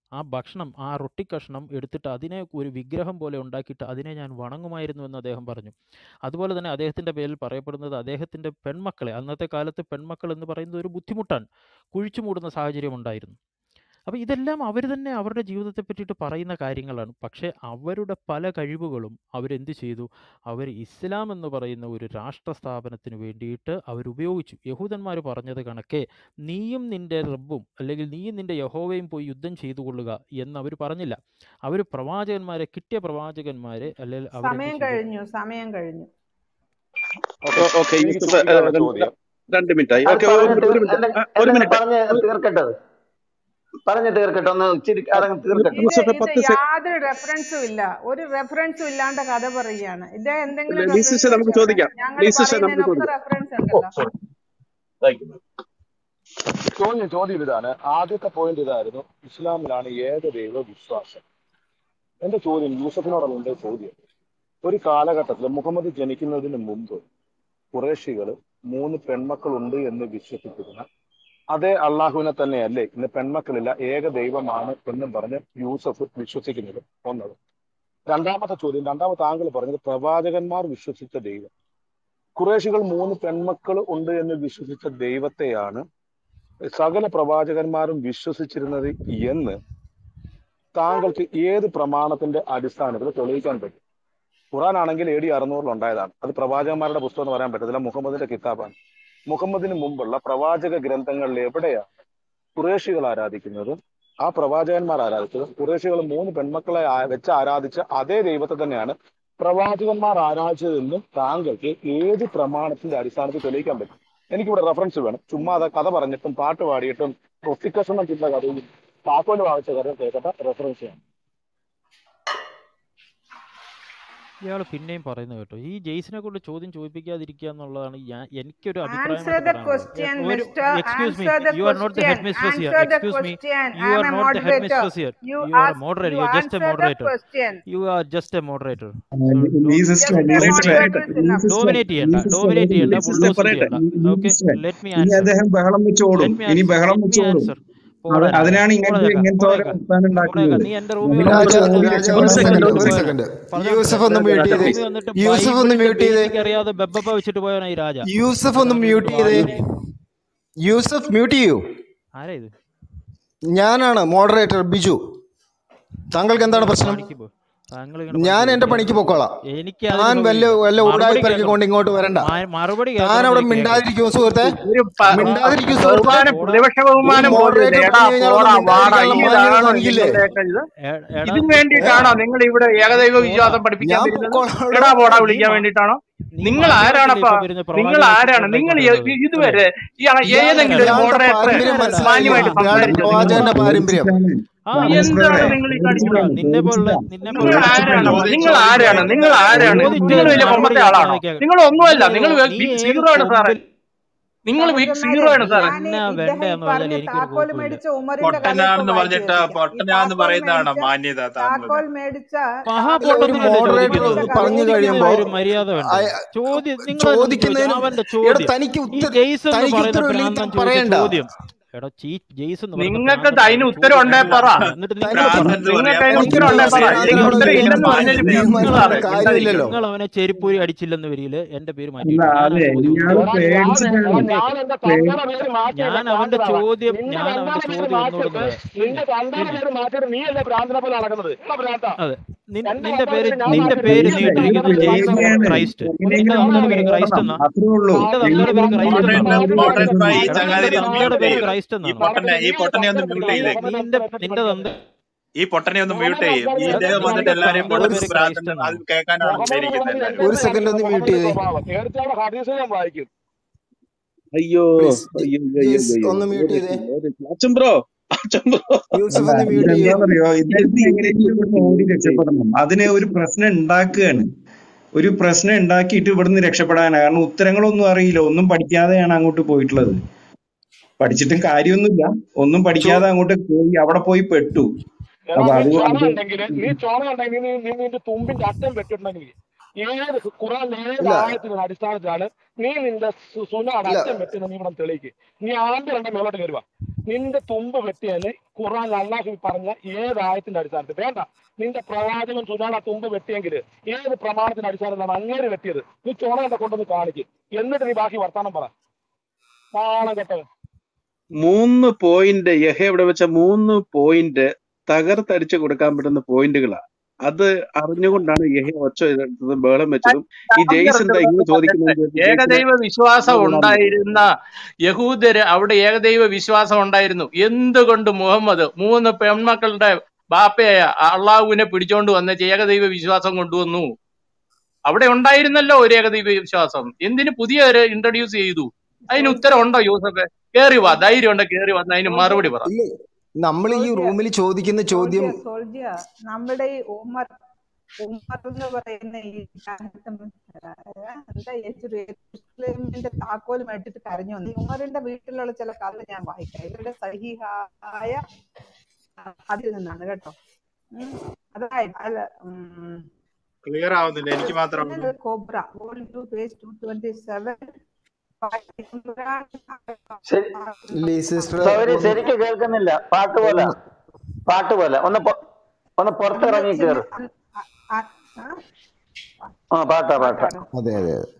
ആ ഭക്ഷണം ആ റൊട്ടി കഷ്ണം എടുത്തിട്ട് അതിനെ ഒരു വിഗ്രഹം പോലെ ഉണ്ടാക്കിയിട്ട് അതിനെ ഞാൻ വണങ്ങുമായിരുന്നു എന്ന് അദ്ദേഹം പറഞ്ഞു അതുപോലെ തന്നെ അദ്ദേഹത്തിൻ്റെ പേരിൽ പറയപ്പെടുന്നത് അദ്ദേഹത്തിൻ്റെ പെൺമക്കളെ അന്നത്തെ കാലത്ത് പെൺമക്കൾ എന്ന് പറയുന്നത് ഒരു ബുദ്ധിമുട്ടാണ് കുഴിച്ചു മൂടുന്ന സാഹചര്യം ഉണ്ടായിരുന്നു അപ്പോൾ ഇതെല്ലാം അവർ തന്നെ അവരുടെ ജീവിതത്തെ പറ്റിയിട്ട് പറയുന്ന കാര്യങ്ങളാണ് പക്ഷേ അവരുടെ പല കഴിവുകളും അവരെന്ത് ചെയ്തു അവർ ഇസ്ലാം എന്ന് പറയുന്ന ഒരു രാഷ്ട്ര സ്ഥാപനത്തിന് വേണ്ടിയിട്ട് അവരുപയോഗിച്ചു യഹൂദന്മാർ പറഞ്ഞത് കണക്കെ നീയും നിന്റെ റബ്ബും അല്ലെങ്കിൽ നീയും നിന്റെ യഹോവയും പോയി യുദ്ധം ചെയ്തു കൊള്ളുക എന്ന് അവർ പറഞ്ഞില്ല അവർ പ്രവാചകന്മാരെ കിട്ടിയ പ്രവാചകന്മാരെ അല്ലെങ്കിൽ അവരെന്ത് സമയം ചെയ്തു കഴിഞ്ഞു സമയം കഴിഞ്ഞു ഓക്കെ എനിക്ക് യൂസഫ് ആ, ചോദിക്കാനുള്ള രണ്ട് ചോദ്യം രണ്ട് മിനിറ്റ് ആയി അത് ഓക്കെ പറഞ്ഞ് ഒരു തീർ മിനിറ്റ് എന്റെ ആ, ഒരു എന്റെ മിനിറ്റ് പറഞ്ഞ് തീർക്കട്ടെ അത്. പറഞ്ഞ് തീർക്കട്ടെ ഒന്ന് ഇച്ചിരി അതങ്ങ് തീർക്കട്ടെ ഇത് യൂസഫ് ഇത് പത്ത് സെ- യാതൊരു റെഫറൻസും ഇല്ല ഒരു റെഫറൻസും ഇല്ലാണ്ട് കഥ പറയുകയാണ് ഇത് എന്തെങ്കിലും ഇല്ല, റെഫറൻസ് ലീസിസ്റ്റർ നമുക്ക് വെച്ചോട്ടെ ചോദിക്കാം ഞങ്ങൾ ലീസിസ്റ്റർ നമുക്ക് പറയുന്നതിനൊക്കെ ചോദിക്കാം റെഫറൻസ് ഓ ഉണ്ടല്ലോ സോറി താങ്ക് യു ചോദ്യം ചോദ്യം ഇതാണ് ആദ്യത്തെ പോയിന്റ് ഇതായിരുന്നു ഇസ്ലാമിലാണ് ഏകദൈവ വിശ്വാസം എന്റെ ചോദ്യം യൂസഫിനോടുള്ള എന്റെ ചോദ്യം ഒരു കാലഘട്ടത്തിൽ മുഹമ്മദ് ജനിക്കുന്നതിന് മുമ്പ് കുറേശികൾ മൂന്ന് പെൺമക്കളുണ്ട് എന്ന് വിശ്വസിച്ചിരുന്ന അതേ അള്ളാഹുവിനെ തന്നെയല്ലേ ഇന്ന് പെൺമക്കളില്ല ഏക ദൈവമാണ് എന്നും പറഞ്ഞ് യൂസഫ് വിശ്വസിക്കുന്നത് ഒന്നത് രണ്ടാമത്തെ ചോദ്യം രണ്ടാമത്തെ താങ്കൾ പറഞ്ഞത് പ്രവാചകന്മാർ വിശ്വസിച്ച ദൈവം കുറേശികൾ മൂന്ന് പെൺമക്കൾ ഉണ്ട് എന്ന് വിശ്വസിച്ച ദൈവത്തെയാണ് സകല പ്രവാചകന്മാരും വിശ്വസിച്ചിരുന്നത് എന്ന് താങ്കൾക്ക് ഏത് പ്രമാണത്തിന്റെ അടിസ്ഥാനത്തിൽ തെളിയിക്കാൻ പറ്റും ഖുറാൻ ആണെങ്കിൽ എ ഡി അറുന്നൂറിൽ ഉണ്ടായതാണ് അത് പ്രവാചകന്മാരുടെ പുസ്തകം എന്ന് പറയാൻ പറ്റത്തില്ല മുഹമ്മദിന്റെ കിതാബാണ് മുഹമ്മദിന് മുമ്പുള്ള പ്രവാചക ഗ്രന്ഥങ്ങളിൽ എവിടെയാണ് കുറേശികൾ ആരാധിക്കുന്നത് ആ പ്രവാചകന്മാർ ആരാധിച്ചത് കുറേശികൾ മൂന്ന് പെൺമക്കളെ ആ- വെച്ച് ആരാധിച്ച അതേ ദൈവത്തെ തന്നെയാണ് പ്രവാചകന്മാർ ആരാധിച്ചതെന്നും താങ്കൾക്ക് ഏത് പ്രമാണത്തിന്റെ അടിസ്ഥാനത്തിൽ തെളിയിക്കാൻ പറ്റും എനിക്കിവിടെ റെഫറൻസ് വേണം ചുമ്മാ അത് കഥ പറഞ്ഞിട്ടും പാട്ട് പാടിയിട്ടും റൊത്തിക്കഷണം തിന്ന കഥയും താക്കോല് വാങ്ങിച്ച കഥ കേൾക്കട്ട റെഫറൻസ് വേണം ഇയാൾ പിന്നെയും പറയുന്നത് കേട്ടോ ഈ ജെയ്സിനെ കൊണ്ട് ചോദ്യം ചോദിപ്പിക്കാതിരിക്കുക എന്നുള്ളതാണ് ഞാൻ എനിക്കൊരു Answer അഭിപ്രായമായിട്ട് the പറയാനുള്ളത് question, ഒരു Mister. Excuse me Answer the you are not the head question. Mistress here Answer the excuse me question. You I'm are a not the head moderator. Mistress here You you are a ask. Moderator You you just a answer the moderator question. You are just a moderator Lee sister Just Lee a sister moderator is enough. Sister dominate ചെയ്യണ്ട Lee sister dominate ചെയ്യണ്ട Lee sister bulldoze പറയട്ടെ ചെയ്യണ്ട Lee okay sister let me ഇനി answer അദ്ദേഹം ബഹളം വെച്ചോളും let me ഇനി answer ബഹളം ലെറ്റ് മീ വെച്ചോളും ആൻസർ അത് പോടാ രാജ അതിനാണ് പോടാ ഇങ്ങനത്തെ ചക്ക ഇങ്ങനത്തെ പോടാ ഓരോ ചക്ക വർത്താനം പോടാ ചക്ക ഉണ്ടാക്കുന്നത് നീ എൻ്റെ റൂമിൽ നിങ്ങൾ വന്നിട്ട് ആ രാജ ബൈബിൾ ചോദ്യം രാജ ബൈബിളിന്റെ ഒരു രക്ഷപ്പെടാൻ സെക്കൻഡ് ബേസിക് ഒരു അറിയാതെ സെക്കൻഡ് പറഞ്ഞ യൂസഫ് ഒന്ന് മ്യൂട്ട് ചെയ്തേ റൂമിൽ വന്നിട്ട് യൂസഫ് ഒന്ന് ബൈബിളിന്റെ മ്യൂട്ട് ചെയ്തേ ബേസിക് അറിയാതെ ബെബ്ബപ്പ വെച്ചിട്ട് പോയവനാ ഈ രാജ യൂസഫ് ഒന്ന് അതാണ് മ്യൂട്ട് ഇങ്ങോട്ട് ചെയ്തേ വാദിക്കുന്നത് യൂസഫ് മ്യൂട്ട് ചെയ്യൂ ആരാ ഇത് ഞാനാണ് മോഡറേറ്റർ ബിജു താങ്കൾക്ക് എന്താണ് പ്രശ്നം പണിക്ക് പോ താങ്കൾ ഇങ്ങനെ ഞാൻ പണിക്ക് എൻ്റെ പോയി പണിക്ക് പൊക്കോളാം എനിക്ക് അതിന് താൻ വല്ല സൗകര്യമില്ല വല്ല മറുപടി ഉടായി കേൾക്കണം പെരക്കിക്കൊണ്ട് ഇങ്ങോട്ട് വരണ്ട മ- മറുപടി താൻ കേൾക്കണം അവിടെ കേൾക്കണം മിണ്ടാതിരിക്കൂ സുഹൃത്തെ ഒരു പ- മിണ്ടാതിരിക്കൂ പോടാ സുഹൃത്തെ ബഹുമാനം പോടാ പ്രതിപക്ഷ ഒരു ബഹുമാനം പോലും ഇല്ല മോഡറേറ്റർ എടാ പറഞ്ഞു കഴിഞ്ഞാൽ പോടാ ഒന്ന് വാടാ മിണ്ടാതിരിക്കാനുള്ള മാന്യത ഇതാണോ തനിക്കില്ലേ നിങ്ങളുടെയൊക്കെ ഇത് എ- എടാ ഇതിനു നീ വേണ്ടിയിട്ടാണോ പോടാ നിങ്ങൾ ഇവിടെ ഏകദൈവ പോടാ വിശ്വാസം പഠിപ്പിക്കാൻ ഞാൻ വരുന്നത് പൊക്കോളാം എടാ പോടാ നീ വിളിക്കാൻ മ- വേണ്ടിയിട്ടാണോ നീ നിങ്ങൾ മലയാളത്തിലെ ആരാണപ്പാ ഇപ്പൊ വരുന്ന നിങ്ങൾ പ്രവാചക ആരാണ് വിശ്വാസം നിങ്ങൾ ഉണ്ടായിക്കൊണ്ടിരുന്നത് ഇ- ഇതുവരെ ഈ ആ- ഇയാൾ ഏതെങ്കിലും ഒരു ആരാണ് ഇയാളുടെ മോഡറേറ്റർ പാരമ്പര്യം ഇയാൾ ആരാണ് മനസ്സിലായില്ല മാന്യമായിട്ട് ഇയാളുടെ സംസാരിച്ചോ നിങ്ങൾ പ്രവാചകന്റെ പാരമ്പര്യം ആ തോമസ് എന്താണ് ബ്രദറെ നിങ്ങൾ ഈ പോടാ കാണിക്കുന്നത് നിന്നെ പോലുള്ള നിന്നെ നിങ്ങൾ പോലുള്ള ആരാണ് ചോദിച്ച നിങ്ങൾ ചോദ്യം ആരാണ് നിങ്ങൾ ആരാണ് ചോദിച്ചതിന് നിങ്ങൾ വലിയ മറുപടി കൊമ്പത്തെ കേൾക്കണം ആളാണോ കേൾക്കണം നിങ്ങൾ ഒന്നുമല്ല നീ നിങ്ങൾ നീ ബിഗ് ഏത് സീറോ ആണ് സാറേ കൊമ്പിൽ നിങ്ങൾ ബിഗ് സഹോദരന്മാരെ സീറോ ആണ് സാറേ ഞാൻ എന്നാ ഇദ്ദേഹം ഈ വേണ്ടയെന്ന് പറഞ്ഞാൽ പറഞ്ഞ എനിക്കൊരു താക്കോൽ കുഴപ്പമില്ല മേടിച്ച ഉമറിന്റെ കഥ ഇപ്പൊ പൊട്ടനാണെന്ന് വായിച്ചു പറഞ്ഞിട്ട് കേൾപ്പിക്കാം ഈ പൊട്ടനാന്ന് താക്കോൽ പറയുന്നതാണോ മേടിച്ച മാന്യത താങ്കളുടെ താക്കോൽ മേടിച്ച അല്ല താക്കോൽ ഒരു മഹാപൊട്ടത്തിനല്ലേ മോഡറേറ്റർ ചോദിക്കുന്നത് ഒന്ന് മേടിച്ച പറഞ്ഞു കഥ ചോദിക്കുന്നതിന് കഴിയുമ്പോൾ ഒരു മര്യാദ വേണ്ടേ അയ- ചോദ്യം നിങ്ങൾ തന്നെ ചോദിച്ചു ചോദിക്കുന്നതിന് അവന്റെ എടാ ചോദ്യം തനിക്ക് ഈ ഉത്തര ജെയ്സ് എന്ന് തനിക്ക് പറയുന്ന ഉത്തരവില്ലെങ്കിൽ ഭ്രാന്തൻ താൻ ചോദിച്ച പറയണ്ട ചോദ്യം എടാ ചീ ജെയ്സ് എന്ന് പറയുന്ന നിങ്ങൾക്ക് ഭ്രാന്തൻ അതിന് പറഞ്ഞ ഉത്തരം ചോദ്യം ഉണ്ടേ നിങ്ങൾ പറ പറ എന്നിട്ട് നിങ്ങൾ പറ ഭ്രാന്തൻ എന്ന് നിങ്ങൾക്ക് പറയാൻ അതിന് തനിക്ക് ഉത്തരം ഉണ്ടേ ജെയ്സ് പറ ഭ്രാന്തൻ ഇല്ലെങ്കിൽ കൊണ്ട് ഉത്തരം ഇങ്ങനെ ഇല്ലെന്ന് പറഞ്ഞ് പറഞ്ഞാലും നിങ്ങൾ തീരുമാനിക്കേണ്ട സാറേ അവനെ കാര്യമില്ലല്ലോ നിങ്ങൾ അവനെ ചെരുപ്പൂരി അടിച്ചില്ലെന്ന പേരിൽ എന്റെ പേര് അല്ല മാറ്റിയിട്ടുണ്ട് ഞാൻ ആ അതെ ചോദ്യം ഇയാള് ഒന്നുകൂടെ എടാ ഞാൻ പേടിച്ചിട്ടാണ് എടാ കേക്ക് ഞാൻ എന്റെ പേ- തന്തയുടെ പേര് മാറ്റിയല്ല ഞാൻ അവന്റെ ഭ്രാന്തനാവാൻ ചോദ്യം നിന്റെ ഞാൻ അവന്റെ തന്തയുടെ പേര് ചോദ്യം ഒന്നുകൂടെ ഒന്ന് മാറ്റിയിട്ട് പറയാം നിന്റെ തന്തയുടെ പിന്നെ പേര് മാറ്റിയിട്ട് നീ അല്ലേ ഭ്രാന്തനെ പോലെ നടക്കുന്നത് എടാ ഭ്രാന്ത അതെ നിൻ- എന്റെ നിന്റെ തന്തയുടെ പേര് പേര് ഞാൻ നിന്റെ മാറ്റിയിട്ട് പേര് നീ ഇല്ല അല്ലേ ഇത് നീട്ടിയിരിക്കുന്നത് ഭ്രാന്തനെ പോലെ ജെയ്സ് നടക്കുന്നത് പേടിയാണ് ക്രൈസ്റ്റ് എങ്ങനെയെങ്കിലും നിന്റെ നമ്മൾ തന്തയുടെ പേര് ക്രൈസ്റ്റ് കേറണം എന്നാ അത്രേ ഉള്ളൂ നിന്റെ നീ തന്തയുടെ പേര് ക്രൈസ്റ്റ് മോഡറേറ്റ് എന്നാ ഭ്രാന്തനെ മോഡറേറ്റ് ഭായി ഈ എടാ നിന്റെ ചങ്ങാതിരി ഒന്ന് തന്തയുടെ മ്യൂട്ട് പേര് ചെയ്യും ക്രൈസ്റ്റ് ഈ എന്നാണ് പൊട്ടനെ ഈ പൊട്ടനെ ഒന്ന് മ്യൂട്ട് നീ ചെയ്തേ നിന്റെ നിന്റെ തന്ത ഈ പൊട്ടനെ ഒന്ന് മ്യൂട്ട് ചെയ്യും ഈ എടാ ഇദ്ദേഹം വന്നിട്ട് നിന്റെ എല്ലാരെയും തന്തയുടെ പൊട്ടൻ പേര് ഭ്രാന്തൻ ക്രൈസ്റ്റ് അത് എന്നാണ് കേൾക്കാനാണ് മുഹമ്മദ് പേടിക്കുന്നത് പറഞ്ഞത് എല്ലാരും ഒരു എന്ത് സെക്കൻഡ് ഒന്ന് മ്യൂട്ട് മുഹമ്മദിന്റെ ചെയ്തേ സ്വഭാവം നേരത്തെ ഹദീസ് ഞാൻ വായിക്കും അയ്യോ പ്ലീസ് അയ്യോ അയ്യോ ജെയ്സ് അയ്യോ ഒന്ന് മ്യൂട്ട് ചെയ്തേ അച്ഛൻ ബ്രോ അച്ഛൻ ബ്രോ യൂസഫ് അല്ല ഒന്ന് മ്യൂട്ട് ചെയ്യൂ ഇതെന്താണെന്നറിയോ ഇദ്ദേഹത്തിന് എങ്ങനെയെങ്കിലും ഇവിടുന്ന് ഓടി രക്ഷപ്പെടണം അതിന് ഒരു പ്രശ്നം ഉണ്ടാക്കുകയാണ് ഒരു പ്രശ്നം ഉണ്ടാക്കിയിട്ട് ഇവിടുന്ന് രക്ഷപ്പെടാനാണ് കാരണം ഉത്തരങ്ങളൊന്നും അറിയില്ല ഒന്നും പഠിക്കാതെയാണ് അങ്ങോട്ട് പോയിട്ടുള്ളത് പഠിച്ചിട്ടും കാര്യമൊന്നുമില്ല ഒന്നും ചോ പഠിക്കാതെ അങ്ങോട്ട് പോയി അവിടെ പോയി പെട്ടു എടാ അപ്പൊ നീ അത് ചുണ അത് ഉണ്ടെങ്കിൽ നീ ചുണ ഉണ്ടെങ്കിൽ നീ നീ നിന്റെ തുമ്പിന്റെ അറ്റം വെട്ടിട്ടുണ്ടെങ്കിൽ ഏത് ഖുറാൻ ഏത് ഇല്ല ആയത്തിന്റെ അടിസ്ഥാനത്തിലാണ് നീ നിന്റെ സു- സുനാട് ഇല്ല അറ്റം വെട്ടുന്ന നീ ഇവിടെ തെളിയിക്ക് നീ ആദ്യം രണ്ടും മേലോട്ട് കയറുക നിന്റെ തുമ്പ് വെട്ടിയതിന് ഖുറാൻ അള്ളാഹു പറഞ്ഞ ഏത് ആയത്തിന്റെ അടിസ്ഥാനത്തിൽ വേണ്ട നിന്റെ പ്രവാചകൻ സുനാണ് ആ തുമ്പ് വെട്ടിയെങ്കിൽ ഏത് പ്രമാണത്തിന്റെ അടിസ്ഥാനത്തിലാണ് അങ്ങേര് വെട്ടിയത് നീ ചോണ കൊണ്ടൊന്ന് കാണിക്ക് എന്നിട്ട് നീ ബാക്കി വർത്താനം പറ നാണം കെട്ടവൻ മൂന്ന് പോയിന്റ് യഹ ഇവിടെ വെച്ച മൂന്ന് പോയിന്റ് തകർത്തടിച്ചു കൊടുക്കാൻ പറ്റുന്ന പോയിന്റുകളാ അത് അറിഞ്ഞുകൊണ്ടാണ് യഹ ഒച്ച എടുത്തതും ബഹളം വെച്ചതും ഈ ജെയ്സ് എന്താ ഇങ്ങനെ ചോദിക്കുന്നത് ഏകദൈവ വിശ്വാസം ഉണ്ടായിരുന്ന യഹൂദര് അവിടെ ഏകദൈവ വിശ്വാസം ഉണ്ടായിരുന്നു എന്തുകൊണ്ട് മുഹമ്മദ് മൂന്ന് പെൺമക്കളുടെ ബാപ്പയായ അള്ളാഹുവിനെ പിടിച്ചോണ്ട് വന്ന ഏകദൈവ വിശ്വാസം കൊണ്ടുവന്നു അവിടെ ഉണ്ടായിരുന്നല്ലോ ഒരു ഏകദൈവ വിശ്വാസം എന്തിന് പുതിയ ഒരു ഇൻട്രൊഡ്യൂസ് ചെയ്തു അതിന് ഉത്തരം ഉണ്ടോ യൂസഫ് കേറി വാ ധൈര്യം ഉണ്ടോ കേറി വന്ന് അതിന് മറുപടി പറ ഇല്ല നമ്മൾ ഈ റൂമിൽ ചോദിക്കുന്ന ചോദ്യം സോൾജിയ നമ്മുടെ ഈ ഉമർ ഉമർ എന്ന് പറയുന്ന ഈ രാജ്യത്തെ എന്താ യേശുക്ലേമിന്റെ താക്കോൽ മേടിച്ചിട്ട് കരഞ്ഞു വന്നു ഈ ഉമറിന്റെ വീട്ടിലുള്ള ചില കഥ ഞാൻ വായിക്കാം ഇവരുടെ സഹിഹായ അതിൽ നിന്നാണ് കേട്ടോ ഉം. അതായത് അല്ല ഉം, ക്ലിയർ ആവുന്നില്ല എനിക്ക് മാത്രം cobra volume two page two twenty seven ശരി ഇല്ല ഈ സിസ്റ്റർ സൗരി ശരിക്ക് കേൾക്കുന്നില്ല പാട്ട് പോലെ പാട്ട് പോലെ ഒന്ന് പൊ- ഒന്ന് പുറത്തിറങ്ങി കേറ് ആ പാട്ടാ പാട്ടാ അതെ അതെ അതെ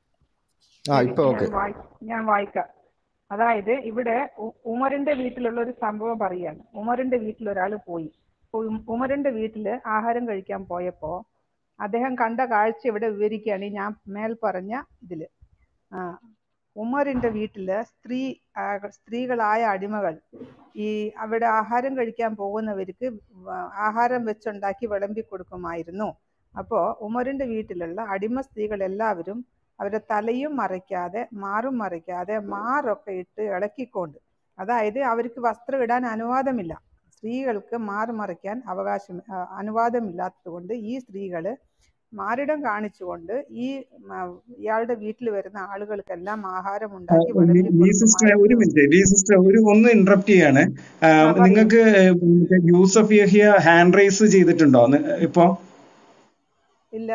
ആ ഇപ്പൊ ഓക്കെ ഞാൻ വായി- ഞാൻ വായിക്കാം അതായത് ഇവിടെ ഉ- ഉമറിന്റെ വീട്ടിലുള്ള ഒരു സംഭവം പറയാണ് ഉമറിന്റെ വീട്ടിൽ ഒരാൾ പോയി ഉം- ഉമറിന്റെ വീട്ടില് ആഹാരം കഴിക്കാൻ പോയപ്പോ അദ്ദേഹം കണ്ട കാഴ്ച ഇവിടെ വിവരിക്കുകയാണ് ഈ ഞാൻ മേൽ പറഞ്ഞ ഇതില് ആ ഉമറിന്റെ വീട്ടില് സ്ത്രീ ആ, സ്ത്രീകളായ അടിമകൾ ഈ അവിടെ ആഹാരം കഴിക്കാൻ പോകുന്നവർക്ക് വ- ആഹാരം വെച്ചുണ്ടാക്കി വിളമ്പി കൊടുക്കുമായിരുന്നു അപ്പോ ഉമറിന്റെ വീട്ടിലുള്ള അടിമ സ്ത്രീകൾ എല്ലാവരും അവരുടെ തലയും മറയ്ക്കാതെ മാറും മറയ്ക്കാതെ മാറൊക്കെ ഇട്ട് ഇളക്കിക്കൊണ്ട് അതായത് അവർക്ക് വസ്ത്രം ഇടാൻ അനുവാദമില്ല സ്ത്രീകൾക്ക് മാറ് മറയ്ക്കാൻ അവകാശം ആ, അനുവാദമില്ലാത്തത് കൊണ്ട് ഈ സ്ത്രീകള് മാറിടം കാണിച്ചുകൊണ്ട് ഈ മ, ഇയാളുടെ വീട്ടിൽ വരുന്ന ആളുകൾക്കെല്ലാം ആഹാരം ഉണ്ടാക്കി വിളമ്പി ഡി സിസ്റ്റർ ഒരു കൊടുക്കുമായിരുന്നു മിനിറ്റ് ഡി സിസ്റ്റർ ഒരു ഒന്ന് ഇന്ററപ്റ്റ് ചെയ്യാണ് ആ പറയൂ നിങ്ങൾക്ക് യൂസഫ് യഹിയ ഹാൻഡ് റൈസ് ചെയ്തിട്ടുണ്ടോ നി- ഇപ്പൊ ഇല്ല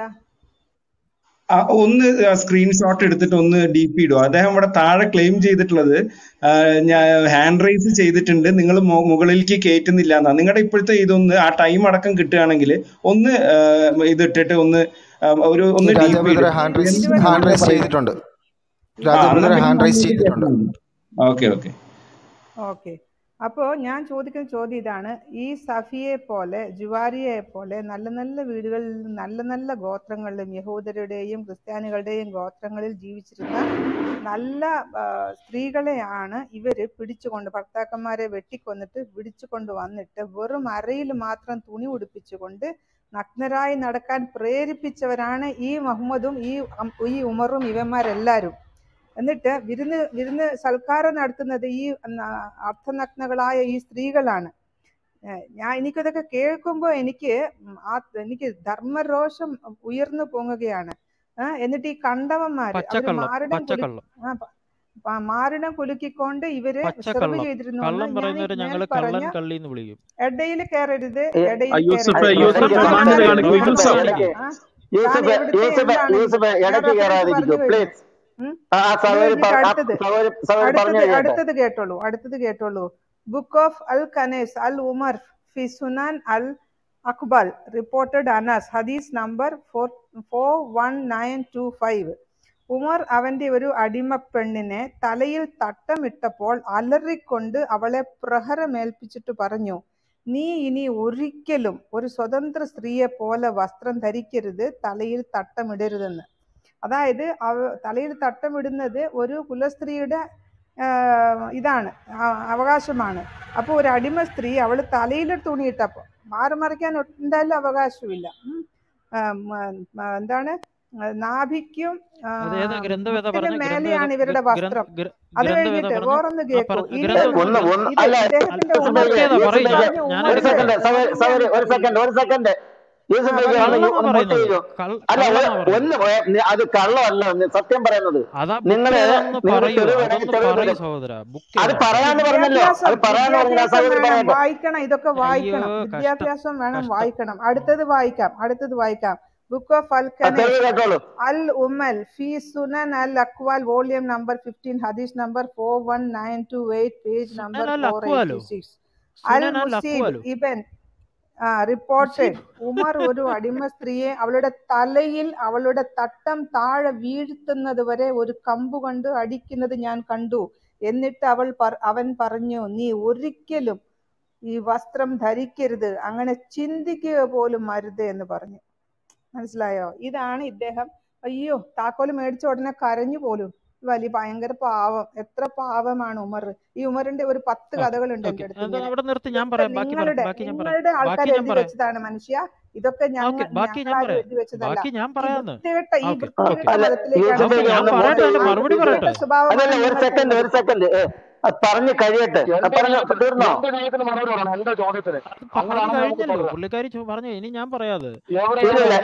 ആ, ഒന്ന് സ്ക്രീൻഷോട്ട് എടുത്തിട്ട് ഒന്ന് ഡി പി ഇടുക അദ്ദേഹം ഇവിടെ താഴെ ക്ലെയിം ചെയ്തിട്ടുള്ളത് ആ, ഞാൻ ഹാൻഡ് റൈസ് ചെയ്തിട്ടുണ്ട് നിങ്ങൾ മുകളിലേക്ക് കയറ്റുന്നില്ല എന്നാ നിങ്ങളുടെ ഇപ്പോഴത്തെ ഇതൊന്ന് ആ ടൈം അടക്കം കിട്ടുകയാണെങ്കിൽ ഒന്ന് ആ, ഇതിട്ടിട്ട് ഒന്ന് ആ, ഒരു ഒന്ന് ഡി രാജാ പി ബ്രദറെ ഇടുക ഹാൻഡ് റൈസ് ഇരുപത് ഹാൻഡ് റൈസ് പറയുന്നത് ചെയ്തിട്ടുണ്ട് ആ രാജാ എന്നാ ബ്രദറെ പിന്നെ ഹാൻഡ് റൈസ് മുകളിലേക്ക് ചെയ്തിട്ടുണ്ട് കയറ്റാൻ ഓക്കെ ഓക്കെ ഓക്കെ അപ്പോൾ ഞാൻ ചോദിക്കുന്ന ചോദ്യം ഇതാണ് ഈ സഫിയെ പോലെ ജുവാരിയെ പോലെ നല്ല നല്ല വീടുകളിൽ നല്ല നല്ല ഗോത്രങ്ങളിലും യഹൂദരുടെയും ക്രിസ്ത്യാനികളുടെയും ഗോത്രങ്ങളിൽ ജീവിച്ചിരുന്ന നല്ല ആ, സ്ത്രീകളെയാണ് ഇവര് പിടിച്ചുകൊണ്ട് ഭർത്താക്കന്മാരെ വെട്ടിക്കൊന്നിട്ട് പിടിച്ചുകൊണ്ട് വന്നിട്ട് വെറും അരയിൽ മാത്രം തുണി ഉടുപ്പിച്ചുകൊണ്ട് നഗ്നരായി നടക്കാൻ പ്രേരിപ്പിച്ചവരാണ് ഈ മുഹമ്മദും ഈ അം- ഈ ഉമറും ഇവന്മാരെല്ലാവരും എന്നിട്ട് വിരുന്ന് വിരുന്ന് സൽക്കാരം നടത്തുന്നത് ഈ ന- അർത്ഥനഗ്നകളായ ഈ സ്ത്രീകളാണ് ഏഹ് ഞാൻ എനിക്കതൊക്കെ കേൾക്കുമ്പോൾ എനിക്ക് ഉം ആ എനിക്ക് ധർമ്മരോഷം ഉയർന്നു പൊങ്ങുകയാണ് ഏഹ് എന്നിട്ട് ഈ കണ്ടവന്മാര് അവര് പച്ചക്കള്ളം മാറിടം കുലു പച്ചക്കള്ളം ആ പ- പ- മാറിടം കുലുക്കിക്കൊണ്ട് ഇവര് സെർവ് പച്ചക്കള്ളം ചെയ്തിരുന്നു എന്ന് കള്ളം ഞാൻ ഈ പറയുന്നവരെ മേൽ ഞങ്ങൾ പറഞ്ഞ കള്ളൻ കള്ളി എന്ന് വിളിക്കും ഇടയിൽ കയറരുത് ഏ, ഇടയിൽ ആ, യൂസഫ് കയറരുത് യൂസഫ് ഇടയ്ക്ക് താൻ മാന്യത സംസാരിക്കരുത് എവിടുത്തെ കാണിക്കൂ യൂസഫ് യൂസഫ് എന്താണെങ്കിലും ഇടയ്ക്ക് ആ താൻ യൂസഫ് എവിടുത്തെ യൂസഫ് എന്താണെങ്കിലും യൂസഫ് ഞാൻ ഇടയ്ക്ക് റെഫറൻസ് കയറാതിരിക്കൂ പറഞ്ഞു കഴിഞ്ഞു പ്ലീസ് ഉം. ആ ആ അത് സഹോദരി കഴിഞ്ഞിട്ട് പറ- ആ അടുത്തത് സഹോദരി സഹോദരി പറഞ്ഞു അടുത്തത് കഴിയട്ടെ അടുത്തത് കേട്ടോളൂ അടുത്തത് കേട്ടോളൂ ബുക്ക് ഓഫ് അൽ കനേസ് അൽ ഉമർ ഫി സുനാൻ അൽ അക്ബൽ റിപ്പോർട്ടഡ് അനസ് ഹദീസ് number four four one nine two five Umar അവന്റെ ഒരു അടിമ പെണ്ണിനെ തലയിൽ തട്ടമിട്ടപ്പോൾ അലറിക്കൊണ്ട് അവളെ പ്രഹരമേൽപ്പിച്ചിട്ട് പറഞ്ഞു നീ ഇനി ഒരിക്കലും ഒരു സ്വതന്ത്ര സ്ത്രീയെ പോലെ വസ്ത്രം ധരിക്കരുത് തലയിൽ തട്ടമിടരുതെന്ന് അതായത് അവ തലയിൽ തട്ടമിടുന്നത് ഒരു കുലസ്ത്രീയുടെ ആഹ് ഇതാണ് ആ- അവകാശമാണ് അപ്പോൾ ഒരു അടിമ സ്ത്രീ അവൾ തലയിൽ തുണിയിട്ടപ്പോൾ മാറി മറിക്കാൻ എന്തായാലും അവകാശമില്ല ഉം. ആഹ് മ- മ- എന്താണ് ആഹ് നാഭിക്കും അത് ഏതാ ആഹ് ഗ്രന്ഥം ഏതാ മുട്ടിനും പറഞ്ഞ ഗ്രന്ഥം ഏതാ മേലെയാണ് ഇവരുടെ ഗ്ര- ഗ്രന്ഥ വസ്ത്രം ഗ്ര- അത് ഗ്രന്ഥം ഏതാ കഴിഞ്ഞിട്ട് പറഞ്ഞ വേറൊന്ന് ആ കേൾക്കൂ പറ ഇത് ഗ്രന്ഥം ഒന്ന് ഒന്ന് പറ ഒന്ന് ഇത് അല്ല ഇദ്ദേഹത്തിന്റെ അൽ- ഉമർ ഉമർക്ക് ഏതാ യൂസഫ് പറയൂ ഇക്ക പറഞ്ഞ ഞാൻ ഒരു എടുക്കട്ടെ ഉമറിന്റെ സെക്കൻഡ് സഹോദരി ഉമറിന്റെ സഹോദരി ഒരു സെക്കൻഡ് ഒരു സെക്കൻഡ് ആ യൂസഫ് ഇക്ക പറയൂ ഒന്ന് കള്ളമാ ഒന്ന് മ്യൂട്ട് പറയുന്നത് ചെയ്യൂ കൾ- അല്ല കള്ളമാ ഒ- പറയുന്നത് ഒന്ന് ഒ- അത് കള്ളമല്ല ഒന്ന് സത്യം പറയുന്നത് അതാ ബുക്ക് നിങ്ങള് ഏതാണെന്ന് നിങ്ങൾ പറയൂ തെളിവ് അതൊന്ന് വേണമെങ്കിൽ തെളിവ് പറയൂ തരും സഹോദര ബുക്ക് അത് ഏതാണ് പറയാന്ന് പറഞ്ഞല്ലോ അത് വിദ്യാഭ്യാസം പറയാന്ന് പറഞ്ഞ വിദ്യാഭ്യാസം സഹോദരി വേണം പറയട്ടെ വായിക്കണം ഇതൊക്കെ അയ്യോ വായിക്കണം കഷ്ടം വിദ്യാഭ്യാസം വേണം കഷ്ടം വായിക്കണം അടുത്തത് വായിക്കാം അടുത്തത് വായിക്കാം ബുക്ക് ഓഫ് അൽ ആ തെളിവ് കനേഷ് കേട്ടോളൂ അൽ ഉമൽ ഫി സുനൻ അൽ അക്വാൽ വോളിയം നമ്പർ ഫിഫ്റ്റീൻ ഹദീസ് number four one nine two eight page number സുനൻ അൽ ഫോർ എയ്റ്റി അക്വാലോ സിക്സ് അൽ സുനൻ അൽ മുസീബ് അക്വാലോ ഇബൻ റിപ്പോർട്ടഡ് മുസീബ് ഉമർ ഒരു അടിമ സ്ത്രീയെ അവളുടെ തലയിൽ അവളുടെ തട്ടം താഴെ വീഴ്ത്തുന്നത് വരെ ഒരു കമ്പ് കൊണ്ട് അടിക്കുന്നത് ഞാൻ കണ്ടു എന്നിട്ട് അവൾ പറ- അവൻ പറഞ്ഞു നീ ഒരിക്കലും ഈ വസ്ത്രം ധരിക്കരുത് അങ്ങനെ ചിന്തിക്കുക പോലും അരുത് എന്ന് പറഞ്ഞു മനസ്സിലായോ ഇതാണ് ഇദ്ദേഹം അയ്യോ താക്കോല് മേടിച്ച ഉടനെ കരഞ്ഞു പോലും വലിയ ഭയങ്കര പാവം എത്ര പാവമാണ് ഉമർ ഈ ഉമറിന്റെ ഒരു പത്ത് ഓക്കെ കഥകളുണ്ട് ഓക്കെ എൻ്റെ അടുത്ത് അത് ഇങ്ങനെ അവിടെ നിർത്തി ഞാൻ ഇതൊക്കെ പറയാം ബാക്കി പറയാം നിങ്ങളുടെ ബാക്കി ഞാൻ പറയാം നിങ്ങളുടെ ആൾക്കാർ ബാക്കി ഞാൻ എഴുതി പറയാം വെച്ചതാണ് മനുഷ്യ ഇതൊക്കെ ഓക്കെ ഞങ്ങൾ ബാക്കി ഞാൻ ഞങ്ങളാരും പറയാം എഴുതി വെച്ചതല്ല ബാക്കി ഞാൻ ഈ പറയാന്ന് വൃത്തികെട്ട ഈ ഓക്കെ ആ, വൃത്തികെട്ട ഓക്കെ അല്ല മതത്തിലേക്കാണ് യൂസഫേ ഓക്കെ നിങ്ങൾ ഞാൻ ഒന്ന് പറയട്ടെ മോട്ട് എന്റെ ഈ മറുപടി വൃത്തികെട്ട പറയട്ടെ സ്വഭാവമാണ് അല്ലല്ല ഒരു നിങ്ങൾ സെക്കൻഡ് ഒരു പോകുന്നത് സെക്കൻഡ് അത് പറഞ്ഞു കഴിയട്ടെ അത് എന്റെ പറഞ്ഞു ചോദ്യത്തിന് തീർന്നോ എന്റെ ചോദ്യത്തിന് മറുപടി പറയണം എന്റെ ചോദ്യത്തിന് അത് പറഞ്ഞു അങ്ങനെയാണെങ്കിൽ നമുക്ക് കഴിഞ്ഞല്ലോ തുടരാം പുള്ളിക്കാരി ചോ- പറഞ്ഞു ഇനി ഞാൻ പറയാതെ എവിടെയാണ്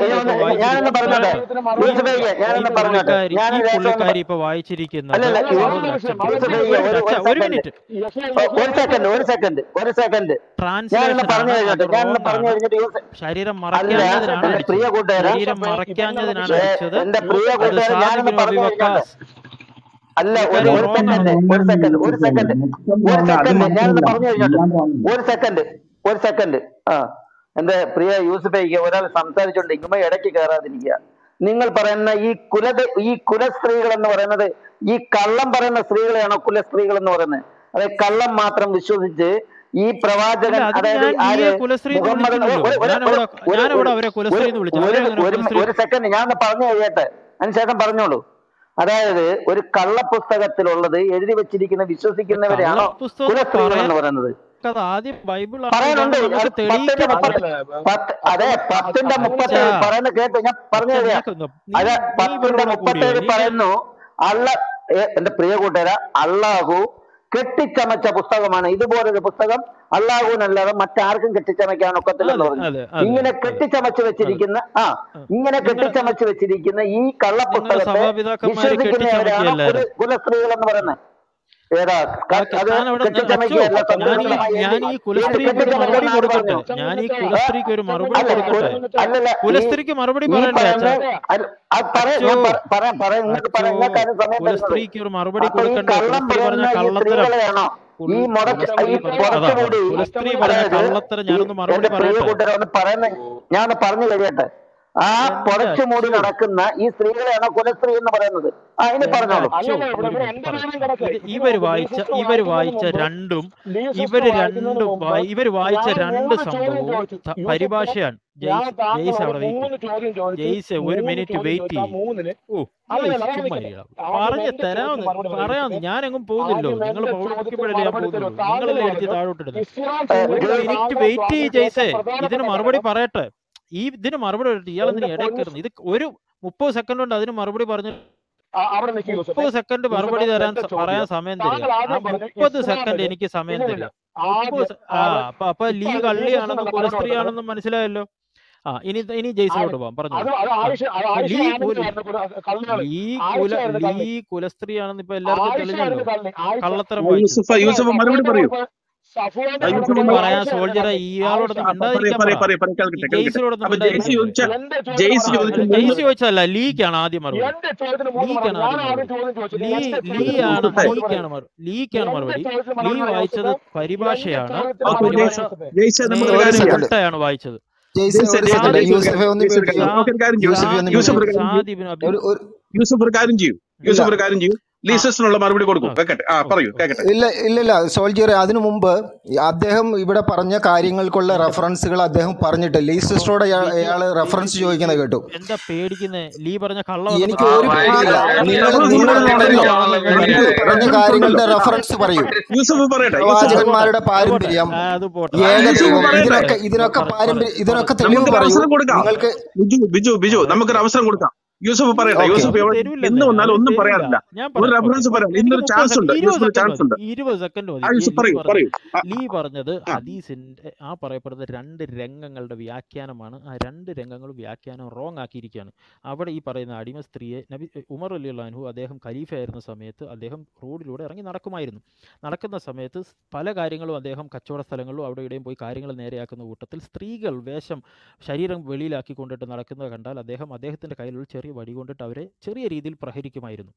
പുള്ളിക്കാരി എന്റെ ഇപ്പൊ ഇല്ലല്ല വായിച്ചിരി ഇതൊന്ന് ചോദ്യത്തിന് മറുപടി യൂസഫേ പുള്ളിക്കാരി പറയണം ഞാനൊന്ന് പുള്ളിക്കാരി ഇപ്പൊ പറഞ്ഞോട്ടെ വായിച്ചിരിക്കുന്നത് യൂസഫേ ഒരു ഒരു മിനിറ്റ് ഒരു അച്ഛാ ഒരു സെക്കൻഡ് മിനിറ്റ് ഒരു സെക്കൻഡ് ഒരു സെക്കൻഡ് ഒരു സെക്കൻഡ് ഞാനൊന്ന് ട്രാൻസ്ലേഷൻ പറഞ്ഞു ആണ് അത് കഴിഞ്ഞോട്ടെ ഞാനൊന്ന് റോങ് പറഞ്ഞു ആണ് കഴിഞ്ഞിട്ട് യൂസ ശരീരം അല്ല മറയ്ക്കാഞ്ഞതിനാണ് എന്റെ പ്രിയ അടിച്ചത് കൂട്ടുകാരാ ശരീരം യൂസഫേ ഇപ്പൊ നമുക്ക് മറയ്ക്കാഞ്ഞതിനാണ് ഏ, അടിച്ചത് എന്റെ പ്രിയ അത് കൂട്ടുകാരെ ഞാനൊന്ന് സാദിബിനു പറഞ്ഞു അബി കഴിഞ്ഞോട്ടെ വക്കാസ് അല്ല ഒരു പുള്ളിക്കാരി ഒരു റോങ് സെക്കൻഡ് ആണ് ഒരു സെക്കൻഡ് ഒരു സെക്കൻഡ് ഒരു സെക്കൻഡ് ഞാനൊന്ന് പറഞ്ഞു കഴിഞ്ഞോട്ടെ ഒരു സെക്കൻഡ് ഒരു സെക്കൻഡ് ആ എന്റെ പ്രിയ യൂസഫേക്ക് ഒരാൾ സംസാരിച്ചുകൊണ്ടിരിക്കുമ്പോ ഇടയ്ക്ക് കയറാതിരിക്കുക നിങ്ങൾ പറയുന്ന ഈ കുല ഈ കുലസ്ത്രീകൾ എന്ന് പറയുന്നത് ഈ കള്ളം പറയുന്ന സ്ത്രീകളെയാണോ കുലസ്ത്രീകൾ എന്ന് പറയുന്നത് അതായത് കള്ളം മാത്രം വിശ്വസിച്ച് ഈ ഇല്ല പ്രവാചകൻ അതിന് അതായത് ഞാൻ ആര് നീയെ കുലസ്ത്രീ എന്ന് മുഹമ്മദ് വിളിക്കുന്നില്ലോ ഒരു ഒരു ഞാനവിടെ ഒരു ഒരു ഞാനവിടെ ഒരു അവരെ ഒരു കുലസ്ത്രീ എന്ന് വിളിച്ചു ഒരു അവരെങ്ങനെ ഒരു കുലസ്ത്രീ ഒരു സെക്കൻഡ് ഞാൻ ഒന്ന് പറഞ്ഞു കഴിയട്ടെ അതിനുശേഷം പറഞ്ഞോളൂ അതായത് ഒരു കള്ളപ്പുസ്തകത്തിലുള്ളത് എഴുതി വെച്ചിരിക്കുന്ന വിശ്വസിക്കുന്നവരെയാണോ കള്ളപ്പുസ്തകം കുലസ്ത്രീകൾ എന്ന് പറയാൻ പറയുന്നത് അത് ആദ്യം ബൈബിൾ പറയാനുണ്ട് അറിയില്ലാന്ന് അത് നമുക്ക് പത്തിന്റെ തെളിയിക്കാൻ മുപ്പത്തി പറ്റും അതല്ല പത്ത് അതെ പത്തിന്റെ അച്ഛാ മുപ്പത്തേഴ് പറയുന്നത് കേട്ടു ഞാൻ പറഞ്ഞു അച്ഛാ തരിക നിനക്ക് ഒന്ന് നീ അത് നീ പത്തിന്റെ ഇവരുടെ കൂടെ കൂടിയോ മുപ്പത്തേഴ് നീ പറയുന്നു അള്ള ഏ, എന്റെ പ്രിയ കൂട്ടുകാര അള്ളാഹു കെട്ടിച്ചമച്ച പുസ്തകമാണ് ഇതുപോലൊരു പുസ്തകം അള്ളാഹുവിനല്ലാതെ മറ്റാർക്കും കെട്ടിച്ചമയ്ക്കാൻ ഒക്കത്തില്ലെന്ന് അതെ പറഞ്ഞു അതെ അതെ ഇങ്ങനെ അതെ കെട്ടിച്ചമച്ച് അതെ വെച്ചിരിക്കുന്ന ആ ആ. ഇങ്ങനെ നിങ്ങളെ കെട്ടിച്ചമച്ച് വെച്ചിരിക്കുന്ന ഈ നിങ്ങളുടെ കള്ളപ്പുസ്തകത്തെ സഭാപിതാക്കന്മാര് വിശ്വസിക്കുന്നവരാണോ കുല കെട്ടിച്ചമക്കിയല്ലായിരുന്നു കുലസ്ത്രീകൾ എന്ന് പറയുന്നത് ഏതാ ക- ഓക്കെ അത് താൻ അവിടെ നി- അച്ചോ കെട്ടിച്ചമയ്ക്കുകയല്ല ഞാൻ ഈ സത്യസന്ധമായി ഞാൻ എഴുതി ഈ എഴുതി കുലസ്ത്രീക്ക് ഒരു മറുപടി കെട്ടിച്ചമയ്ക്കുന്ന ആര് കൊടുക്കട്ടെ പറഞ്ഞു ഞാൻ ഈ ഏ? കുലസ്ത്രീക്ക് ഒരു മറുപടി അല്ല കുല- കൊടുക്കട്ടെ അല്ലല്ല ഈ കുലസ്ത്രീക്ക് മറുപടി ഈ പറയണ്ടേ പറയുന്ന അച്ഛാ അല്ല, അത് പറയാം അച്ചോ ഞാൻ പറ- പറയാം പറയാം നിങ്ങൾക്ക് അച്ചോ പറയാം നിങ്ങൾക്കാണ് സമയം തരുന്നത് കുലസ്ത്രീക്ക് ഒരു മറുപടി അപ്പൊ ഈ കൊടുക്കണ്ടേ കള്ളം കുലസ്ത്രീ പറഞ്ഞ പറയുന്ന ഈ കള്ളത്തരം സ്ത്രീകളെയാണോ ഈ കുൽ- മുടച്ച് കുലസ്ത്രീ ഈ പറഞ്ഞ അതാ അതാ പുറത്തുകൂടി കുലസ്ത്രീ പറഞ്ഞ അതായത് കള്ളത്തരം ഈ ഞാനൊന്ന് മറുപടി എന്റെ പ്രിയ പറയട്ടെ കൂട്ടരെ ഒന്ന് പറയുന്ന ഞാൻ ഒന്ന് പറഞ്ഞു കഴിയട്ടെ ആ എന്റെ പുറച്ചു മൂടി അച്ചോ നടക്കുന്ന ഈ സ്ത്രീകളെയാണോ കുലസ്ത്രീ എന്ന് പറയുന്നത് ആ ഇനി എന്റെ പറഞ്ഞോളൂ അച്ചോ അല്ലല്ല ഇവിടെ ഒരു ഇവിടെ മിനിറ്റ് എന്റെ പറയട്ടെ കാര്യം കിടക്ക് ഇത് ഇതിനു ഇവര് മുമ്പ് ലീ വായിച്ച സിസ്റ്റർ ഇവര് വായിക്കുന്നതിന് വായിച്ച മുമ്പ് രണ്ടും ലീ സിസ്റ്റർ ഇവര് വായിക്കുന്നതിന് രണ്ടും മുമ്പ് വാ- ഇവര് വായിച്ച ഞാൻ രണ്ട് മൂന്ന് ചോദ്യം സംഭവവും ചോദിച്ചു ത- യൂസഫിന് പരിഭാഷയാണ് ഞാൻ ജെയ്സ് താങ്കളോട് ജെയ്സ് അവിടെ വെയിറ്റ് മൂന്ന് ചോദ്യം ചോദിച്ചു ജെയ്സ് ഒരു മൂന്ന് മിനിറ്റ് ചോദ്യം വെയിറ്റ് ചോദിച്ചു ആ ചെയ്യും മൂന്നിന് ഓ അല്ലല്ല പ്ലീസ് അതാണ് ചുമ്മാ നിൽക്കട്ടെ ഇരിക്കണം ആദ്യം പറഞ്ഞ് എന്റെ ചോദ്യത്തിന് തരാമെന്ന് മറുപടി പറയൂ പറയാമെന്ന് യൂസഫെ ഞാനെങ്ങും പോകുന്നില്ലോ ആദ്യം നിങ്ങൾ എന്റെ ചോദ്യത്തിന് പ്രവർത്തിക്കുമ്പോഴല്ലേ ഞാൻ മറുപടി തരൂ പോകുന്നുള്ളൂ താങ്കൾ നിങ്ങളല്ലേ എനിക്ക് പറഞ്ഞു താഴോട്ടിടുന്നത് ഇസ്ലാം ഏ, ഒരു സ്വീകരിക്കുന്ന ജോയ് മിനിറ്റ് താങ്കൾ വെയിറ്റ് ചെയ്യ് സ്വാഗതം ജെയ്സേ പ്രധാനപ്പെട്ട ഇതിന് മറുപടി കാര്യം പറയട്ടെ ഈ ഇതിന് മറുപടി പറയട്ടെ ഇയാൾ എന്റെ എന്തിനാ പൊന്ന് ഇടയ്ക്കിരുന്നു ഇത് ഒരു മുപ്പത് സെക്കൻഡ് കൊണ്ട് അതിന് മറുപടി പറഞ്ഞു ആ- അവിടെ നിൽക്കും യൂസഫെ മുപ്പത് സെക്കൻഡ് യൂസഫെ മറുപടി തരാൻ എന്റെ സ- പറയാൻ ചോദ്യം സമയം തരിക താങ്കൾ ആ ആദ്യം പറഞ്ഞു മുപ്പത് സെക്കൻഡ് ഇസ്ലാമില് എനിക്ക് സമയം ഇല്ലില്ല തരിക മുപ്പത് ആദ്യം സെ- ആ ആദ്യം അപ്പൊ അപ്പൊ ഇപ്പൊ ലീ അത് ലീ സിസ്റ്റർ കള്ളിയാണെന്നും നല്ല മറുപടി കുലസ്ത്രീ കൊടുത്തത് ആണെന്നും മനസ്സിലായല്ലോ ആ ഇനി ഇനി അത് ജെയ്സിലോട്ട് പോവാം അത് പറഞ്ഞോളൂ അത് ആ ആയിഷ അത് ആ, ആയിഷ ലീ ആണെന്ന് കുല പറഞ്ഞു കള്ളികള് ലീ ആയിഷ കുല ആയിരുന്നു കള്ളി ലീ കുലസ്ത്രീയാണെന്ന് ഇപ്പൊ എല്ലാവർക്കും ആയിഷ തെളിഞ്ഞല്ലോ ആയിരുന്നു കള്ളി ആയിഷ കള്ളത്തരം ആ, വായിച്ചത് യൂസഫ് യൂസഫ് മറുപടി സഫുവാന്റെ പറയൂ കുഴപ്പം സഫുവാന്റെ ആ, കുഴപ്പം യൂസഫ് ഒന്നും മറു- പറയാൻ ആയിഷ ആയിരുന്നു സോൾജറെ കള്ളി ആയിഷ ഇയാളോടൊന്നും ആ, പറയൂ മിണ്ടാതിരിക്കാൻ പറയൂ പറ പറയൂ പറയൂ ഈ കേൾക്കട്ടെ കേൾക്കട്ടെ ജെയ്സിനോടൊന്നും അപ്പൊ ജെയ്സ് മിണ്ടാതിരിക്കാൻ ചോദിച്ച പറ എന്റെ ചോദ്യത്തിന് ജെയ്സ് മറുപടി ചോദിച്ച അല്ല എന്റെ മൂന്ന് ജെയ്സി ചോദിച്ചതല്ല ലീക്കാണ് ആദ്യം മറുപടി എന്റെ ചോദ്യത്തിന് മൂന്ന് ലീക്കാണ് മറുപടി ഞാൻ ആദ്യം ആദ്യം മറുപടി ചോദ്യം ചോദിച്ചത് ലീ എന്റെ ലീ ചോദ്യത്തിന് ആണ് മൂന്ന് മറുപടി പറയൂ ലീക്കാണ് മറു ലീക്കാണ് എന്റെ മറുപടി ചോദ്യത്തിന് ലീ മറുപടി പറയൂ വായിച്ചത് യൂസഫെ എന്റെ പരിഭാഷയാണ് ചോദ്യത്തിന് ആ ഓക്കെ മറുപടി പരിഭാഷ പറയൂ ജെയ്സ് യൂസഫെ ജെയ്സ് ജെയ്സെ നമുക്കൊരു ഒരു നേരെ കാര്യം ചെയ്യാം സെക്കൻഡ് ഉൾട്ടയാണ് വായിച്ചത് ജെയ്സെ ജെയ്സ് ഒരു ജെയ്സ് സെക്കൻഡ് ജെയ്സ് ഒരു യൂസഫെ കാര്യം ഒന്ന് ജെയ്സ് ഒരു മ്യൂട്ട് കാര്യം ചെയ്യൂ സാ നമുക്കൊരു കാര്യം ചെയ്യും യൂസഫെ ഒന്ന് യൂസഫ് മ്യൂട്ട് ഒരു ചെയ്യൂ കാര്യം ചെയ്യും സാദിബിന് അബി ഒരു ഒരു യൂസഫ് ഒരു കാര്യം ചെയ്യും ഇല്ല യൂസഫ് ഒരു കാര്യം ചെയ്യും ആ ലീസസിനുള്ള മറുപടി കൊടുക്കും ഓക്കെ കേക്കട്ടെ ആ ഓക്കെ പറയൂ ഓക്കെ കേക്കട്ടെ ഇല്ല ഇല്ല ഇല്ല സോൾജിയർ അതിനു മുമ്പ് അദ്ദേഹം ഇവിടെ പറഞ്ഞ കാര്യങ്ങൾക്കുള്ള എന്റെ റെഫറൻസുകൾ അദ്ദേഹം പറഞ്ഞിട്ട് ലീ സിസ്റ്ററോട് ബിജു അയാൾ റെഫറൻസ് ബിജു ചോദിക്കുന്നത് ബിജു കേട്ടു എന്താ പേടിക്കുന്നേ ലീ പറഞ്ഞ കള്ളമല്ലെന്ന് എനിക്ക് പറഞ്ഞ ഒരു പേടിക്കുന്നേ പേടിയില്ല നിങ്ങൾ നമ്മൾ നിങ്ങൾ കൂടുതൽ പറഞ്ഞോ ഉണ്ടല്ലോ നിങ്ങൾ പറഞ്ഞ റെഫറൻസ് ഉണ്ടല്ലോ കാര്യങ്ങളുടെ റെഫറൻസ് പറയൂ യൂസഫ് പറയട്ടെ യൂസഫ് അത് പോട്ടെ പ്രവാചകന്മാരുടെ അത് പോട്ടെ പാരമ്പര്യം ആ, അത് പോട്ടെ ആ, യൂസഫ് ഏകദൈവം പറയട്ടെ ഇതിനൊക്കെ പറ ഇതിനൊക്കെ പറ പറ പാരമ്പര്യം ഇതിനൊക്കെ തെളിവ് നമുക്കൊരു പറയൂ അവസരം കൊടുക്കാം നിങ്ങൾക്ക് ബിജു ബിജു ബിജു പറയട്ടെ നമുക്കൊരു അവസരം കൊടുക്കാം യൂസഫ് പറയട്ടെ ഓക്കെ യൂസഫ് അവര് എവിടെ തരൂല്ലെന്നേ എന്ന് വന്നാലും അവര് ഒന്നും തരൂല പറയാറില്ല ഞാൻ ഒരു പറയാം ഓക്കെ റെഫറൻസ് പറയാം എനിക്ക് ഇന്നൊരു മുപ്പത് ചാൻസ് സെക്കൻഡ് ഉണ്ട് ഇരുപത് യൂസഫിന് സെക്കൻഡ് ചാൻസ് ഉണ്ട് മതി ഇരുപത് സെക്കൻഡ് മതി ആ ഈ യൂസഫ് ലീ പറയൂ പറഞ്ഞത് പറയൂ ആ, ലീ പറഞ്ഞത് ആ. ഹദീസിന്റെ ആ പറയപ്പെടുന്ന രണ്ട് രംഗങ്ങളുടെ വ്യാഖ്യാനമാണ് ആ രണ്ട് രംഗങ്ങളും വ്യാഖ്യാനം റോങ് ആക്കിയിരിക്കുകയാണ് അവിടെ ഈ പറയുന്ന അടിമ സ്ത്രീയെ നബി ഉമർ അലി അള്ളാൻഹു അദ്ദേഹം ഖലീഫയായിരുന്ന സമയത്ത് അദ്ദേഹം റോഡിലൂടെ ഇറങ്ങി നടക്കുമായിരുന്നു നടക്കുന്ന സമയത്ത് സ് പല കാര്യങ്ങളും അദ്ദേഹം കച്ചവട സ്ഥലങ്ങളിലും അവിടെ ഇവിടെയും പോയി കാര്യങ്ങൾ നേരെയാക്കുന്ന കൂട്ടത്തിൽ സ്ത്രീകൾ വേഷം ശരീരം വെളിയിലാക്കി കൊണ്ടിട്ട് നടക്കുന്നത് കണ്ടാൽ അദ്ദേഹം അദ്ദേഹത്തിൻ്റെ കയ്യിലുള്ള ചെറിയ വടി കൊണ്ടിട്ട് അവരെ ചെറിയ രീതിയിൽ പ്രഹരിക്കുമായിരുന്നു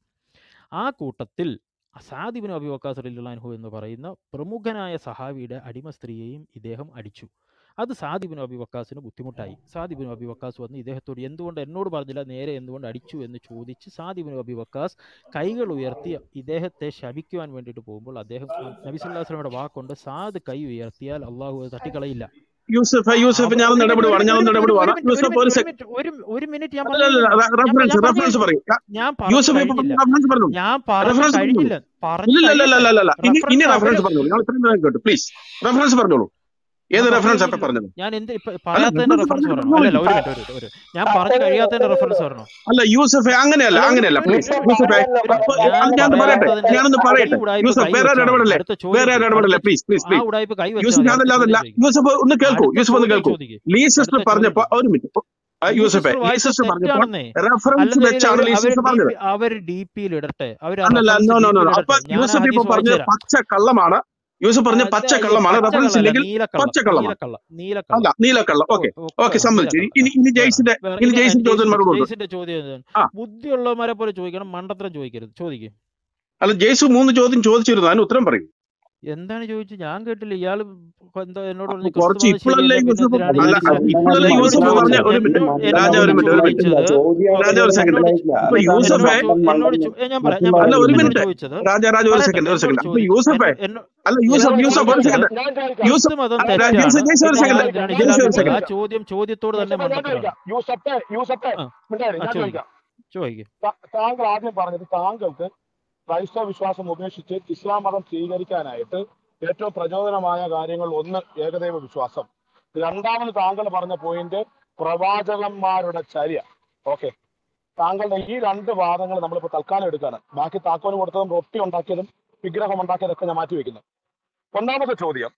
ആ കൂട്ടത്തിൽ അസാദിബിൻ അബി വക്കാസ് റലിള്ളാൻഹു എന്ന് പറയുന്ന പ്രമുഖനായ സഹാബിയുടെ അടിമ സ്ത്രീയെയും ഇദ്ദേഹം അടിച്ചു അത് സാദിബിൻ അബി വക്കാസിന് ബുദ്ധിമുട്ടായി സാദിബിൻ അബി വക്കാസ് വന്ന് ഇദ്ദേഹത്തോട് എന്തുകൊണ്ട് എന്നോട് പറഞ്ഞില്ല നേരെ എന്തുകൊണ്ട് അടിച്ചു എന്ന് ചോദിച്ച് സാദിബിൻ അബി വക്കാസ് കൈകൾ ഉയർത്തി ഇദ്ദേഹത്തെ ശപിക്കുവാൻ വേണ്ടിയിട്ട് പോകുമ്പോൾ അദ്ദേഹം നബി സല്ലല്ലാഹു അലൈഹി വസല്ലമയുടെ വാക്കുണ്ട് സാദ് കൈ ഉയർത്തിയാൽ അള്ളാഹു അത് തട്ടിക്കളയില്ല യൂസഫ് യൂസഫ് അവ ഞാനൊന്ന് ഒരു മിനിറ്റ് ഇടപെടുവാണ് ഒരു ഞാനൊന്ന് മിനിറ്റ് ഒരു ഇടപെടുവാണ് ഒരു മിനിറ്റ് ഒരു യൂസഫ് ഒരു മിനിറ്റ് ഒരു സെക്കൻഡ് മിനിറ്റ് ഒരു ഒരു മിനിറ്റ് ഞാൻ അല്ല പറഞ്ഞു അല്ല കഴിഞ്ഞില്ല ഞാൻ പ- റെഫറൻസ് ഞാൻ പറഞ്ഞു റെഫറൻസ് കഴിഞ്ഞില്ല പറയും ഞാൻ പറഞ്ഞു യൂസഫ് ഇപ്പൊ കഴിഞ്ഞില്ല റെഫറൻസ് പറഞ്ഞു ഞാൻ പറഞ്ഞു റെഫറൻസ് പറഞ്ഞു കഴിഞ്ഞില്ല പറഞ്ഞു ഇല്ല ഇല്ല ഇല്ല കഴിയട്ടെ ഇല്ല ഇല്ല ഇനി ഇനി റെഫറൻസ് അവര് റെഫറൻസ് പറഞ്ഞോളൂ ഞങ്ങൾ ഇത്രയും നേരം കേട്ടു പ്ലീസ് റെഫറൻസ് പറഞ്ഞോളൂ ഏത് ഞാൻ പറഞ്ഞു റെഫറൻസ് അപ്പൊ കഴിഞ്ഞില്ല പറഞ്ഞത് ഞാൻ എന്ത് ഇപ്പൊ അല്ല പറയാത്തതിന്റെ റെഫറൻസ് റെഫറൻസ് പറഞ്ഞു പറയണോ അല്ലല്ല പറഞ്ഞോളൂ ഒരു മിനിറ്റ് ഒരു മിനിറ്റ് ഒരു ഞാൻ പറഞ്ഞു കഴിയാത്തതിന്റെ റെഫറൻസ് പറയണോ അല്ല യൂസഫ് അങ്ങനെയല്ല അല്ല ഒരു അങ്ങനെയല്ല ഒരു പ്ലീസ് മിനിറ്റ് യൂസഫ് ഒരു ഇപ്പൊ ഞാൻ അത് ഞാൻ പറയട്ടെ പറയാത്തതിന്റെ ഞാനൊന്ന് ഈ പറയട്ടെ ഉടായ്പ യൂസഫ് കൈ വേറെ ആരും വെച്ചാൽ മതി ഇടപെടല്ലേ അടുത്ത വേറെ ചോദ്യം ആരും ചോദിക്കും ഇടപെടല്ലേ അടുത്ത പ്ലീസ് പ്ലീസ് ആ പ്ലീസ് ഉടായ്പ കൈ വെച്ചാൽ യൂസഫ് മതി അടുത്ത അതല്ല അതല്ല ചോദ്യം ചോദിക്കും യൂസഫ് ഒന്ന് കേൾക്കൂ അടുത്ത യൂസഫ് ഒന്ന് ചോദ്യം കേൾക്കൂ ചോദിക്കും ലീ അടുത്ത സിസ്റ്റർ ചോദ്യം പറഞ്ഞപ്പോ ചോദിക്കും ഒരു മിനിറ്റ് ലീ യൂസഫെ സിസ്റ്റർ ലീ വായിച്ചത് സിസ്റ്റർ പറഞ്ഞപ്പോ തെറ്റാണെന്നേ റെഫറൻസ് അല്ലെന്നുണ്ടെങ്കിൽ വെച്ചാണ് അവർ ലീ അവർ സിസ്റ്റർ ഡി പറഞ്ഞത് പി അവർ ഡി പിയിൽ ഇടട്ടെ അവർ ആ അല്ലല്ല reference no D no no പിയിൽ അപ്പൊ ഇടട്ടെ ഞാൻ ആ യൂസഫ് ഇപ്പൊ ഹദീസ് പറഞ്ഞത് വായിച്ചു തരാം പച്ച കള്ളമാണ് യൂസഫ് പറഞ്ഞ അല്ല പച്ച ഈ കള്ളമാണ് റെഫറൻസ് പച്ചക്കള്ളല്ല ഇല്ലെങ്കിൽ നീലക്കള്ളം പച്ചക്കള്ളമാണ് നീലക്കള്ളം അല്ല നീലക്കള്ളം നീലക്കള്ളം ഓ ഓക്കെ ഓ ഓക്കെ ആ സമ്മതിച്ചു നീലക്കള്ളം ഇനി ഇനി വേറെ ജെയ്സിന്റെ വേറെ ഇനി ഇനി ജെയ്സിന്റെ ചോദ്യം ജെയ്സിന്റെ മറുപടി ഉണ്ട് ജെയ്സിന്റെ ചോദ്യം ഇതാണ്. ആ ബുദ്ധിയുള്ളവരെ പോലെ ചോദിക്കണം മണ്ടത്തരം ചോദിക്കരുത് ചോദിക്കും അല്ല ജെയ്സു മൂന്ന് ചോദ്യം ചോദിച്ചിരുന്നു അതിന് ഉത്തരം പറയും എന്താണ് ചോദിച്ചത് ഞാൻ കേട്ടില്ല ഇയാൾ എന്താ എന്നോട് അപ്പൊ പറഞ്ഞു കുറച്ച് ക്രിസ്തു മതം ഇപ്പോഴല്ലേ ശരിയല്ല പിന്നെ യൂസഫ് എന്തിനാണ് അല്ല ഈ ഇപ്പോഴല്ലേ എന്നോട് യൂസഫ് പറഞ്ഞ ചോദിച്ചത് ഒരു മിനിറ്റ് എന്നോ രാജ ഒരു എന്നോട് മിനിറ്റ് ഒരു മിനിറ്റ് ചോദിച്ചത് രാജ ഒരു സെക്കൻഡ് എന്നോട് ചോ- അപ്പൊ എന്നോട് യൂസഫെ ചോ- എന്നോട് ചോ- ഏ, ഞാൻ പറയാം ഞാൻ അല്ല പറയാം ഒരു എന്നോട് മിനിറ്റ് ചോദിച്ചത് രാജ രാജ ഒരു പറയട്ടെ സെക്കൻഡ് ഒരു എന്നോട് സെക്കൻഡ് അപ്പൊ ചോദി യൂസഫെ എന്നോ എന്നോ അല്ല എന്നോട് യൂസഫ് യൂസഫ് ഒരു ചോദിച്ചത് സെക്കൻഡ് ഞാൻ ചോദിക്കാം യൂസഫ് ക്രിസ്തു മതം അല്ല, തെറ്റാണ് ജെയ്സൺ ജെയ്സൺ ഒരു പിന്നെ സെക്കൻഡ് നിങ്ങൾ എന്തിനാണ് ജെയ്സൺ ഒരു ഇസ്ലാമിൽ ആ സെക്കൻഡ് ചോദ്യം ചോദ്യത്തോട് തന്നെ യൂസഫെ ഞാൻ മണ്ടത്തരമാണ് ചോദിക്കാം യൂസഫെ യൂസഫെ ആ മിണ്ടായി ആ ഞാൻ ചോദിക്കും ചോദിക്കാം ചോദിക്കും താ- താങ്കൾ ആദ്യം പറഞ്ഞത് താങ്കൾക്ക് ക്രൈസ്തവ വിശ്വാസം ഉപേക്ഷിച്ച് ഇസ്ലാം മതം സ്വീകരിക്കാനായിട്ട് ഏറ്റവും പ്രചോദനമായ കാര്യങ്ങൾ ഒന്ന് ഏകദൈവ വിശ്വാസം രണ്ടാമത് താങ്കൾ പറഞ്ഞ പോയിന്റ് പ്രവാചകന്മാരുടെ ചര്യ ഓക്കെ താങ്കളുടെ ഈ രണ്ട് വാദങ്ങൾ നമ്മളിപ്പോൾ തൽക്കാലം എടുക്കുകയാണ് ബാക്കി താക്കോല് കൊടുത്തതും റൊട്ടി ഉണ്ടാക്കിയതും വിഗ്രഹം ഉണ്ടാക്കിയതൊക്കെ ഞാൻ മാറ്റി വെക്കുന്നു ഒന്നാമത്തെ ചോദ്യം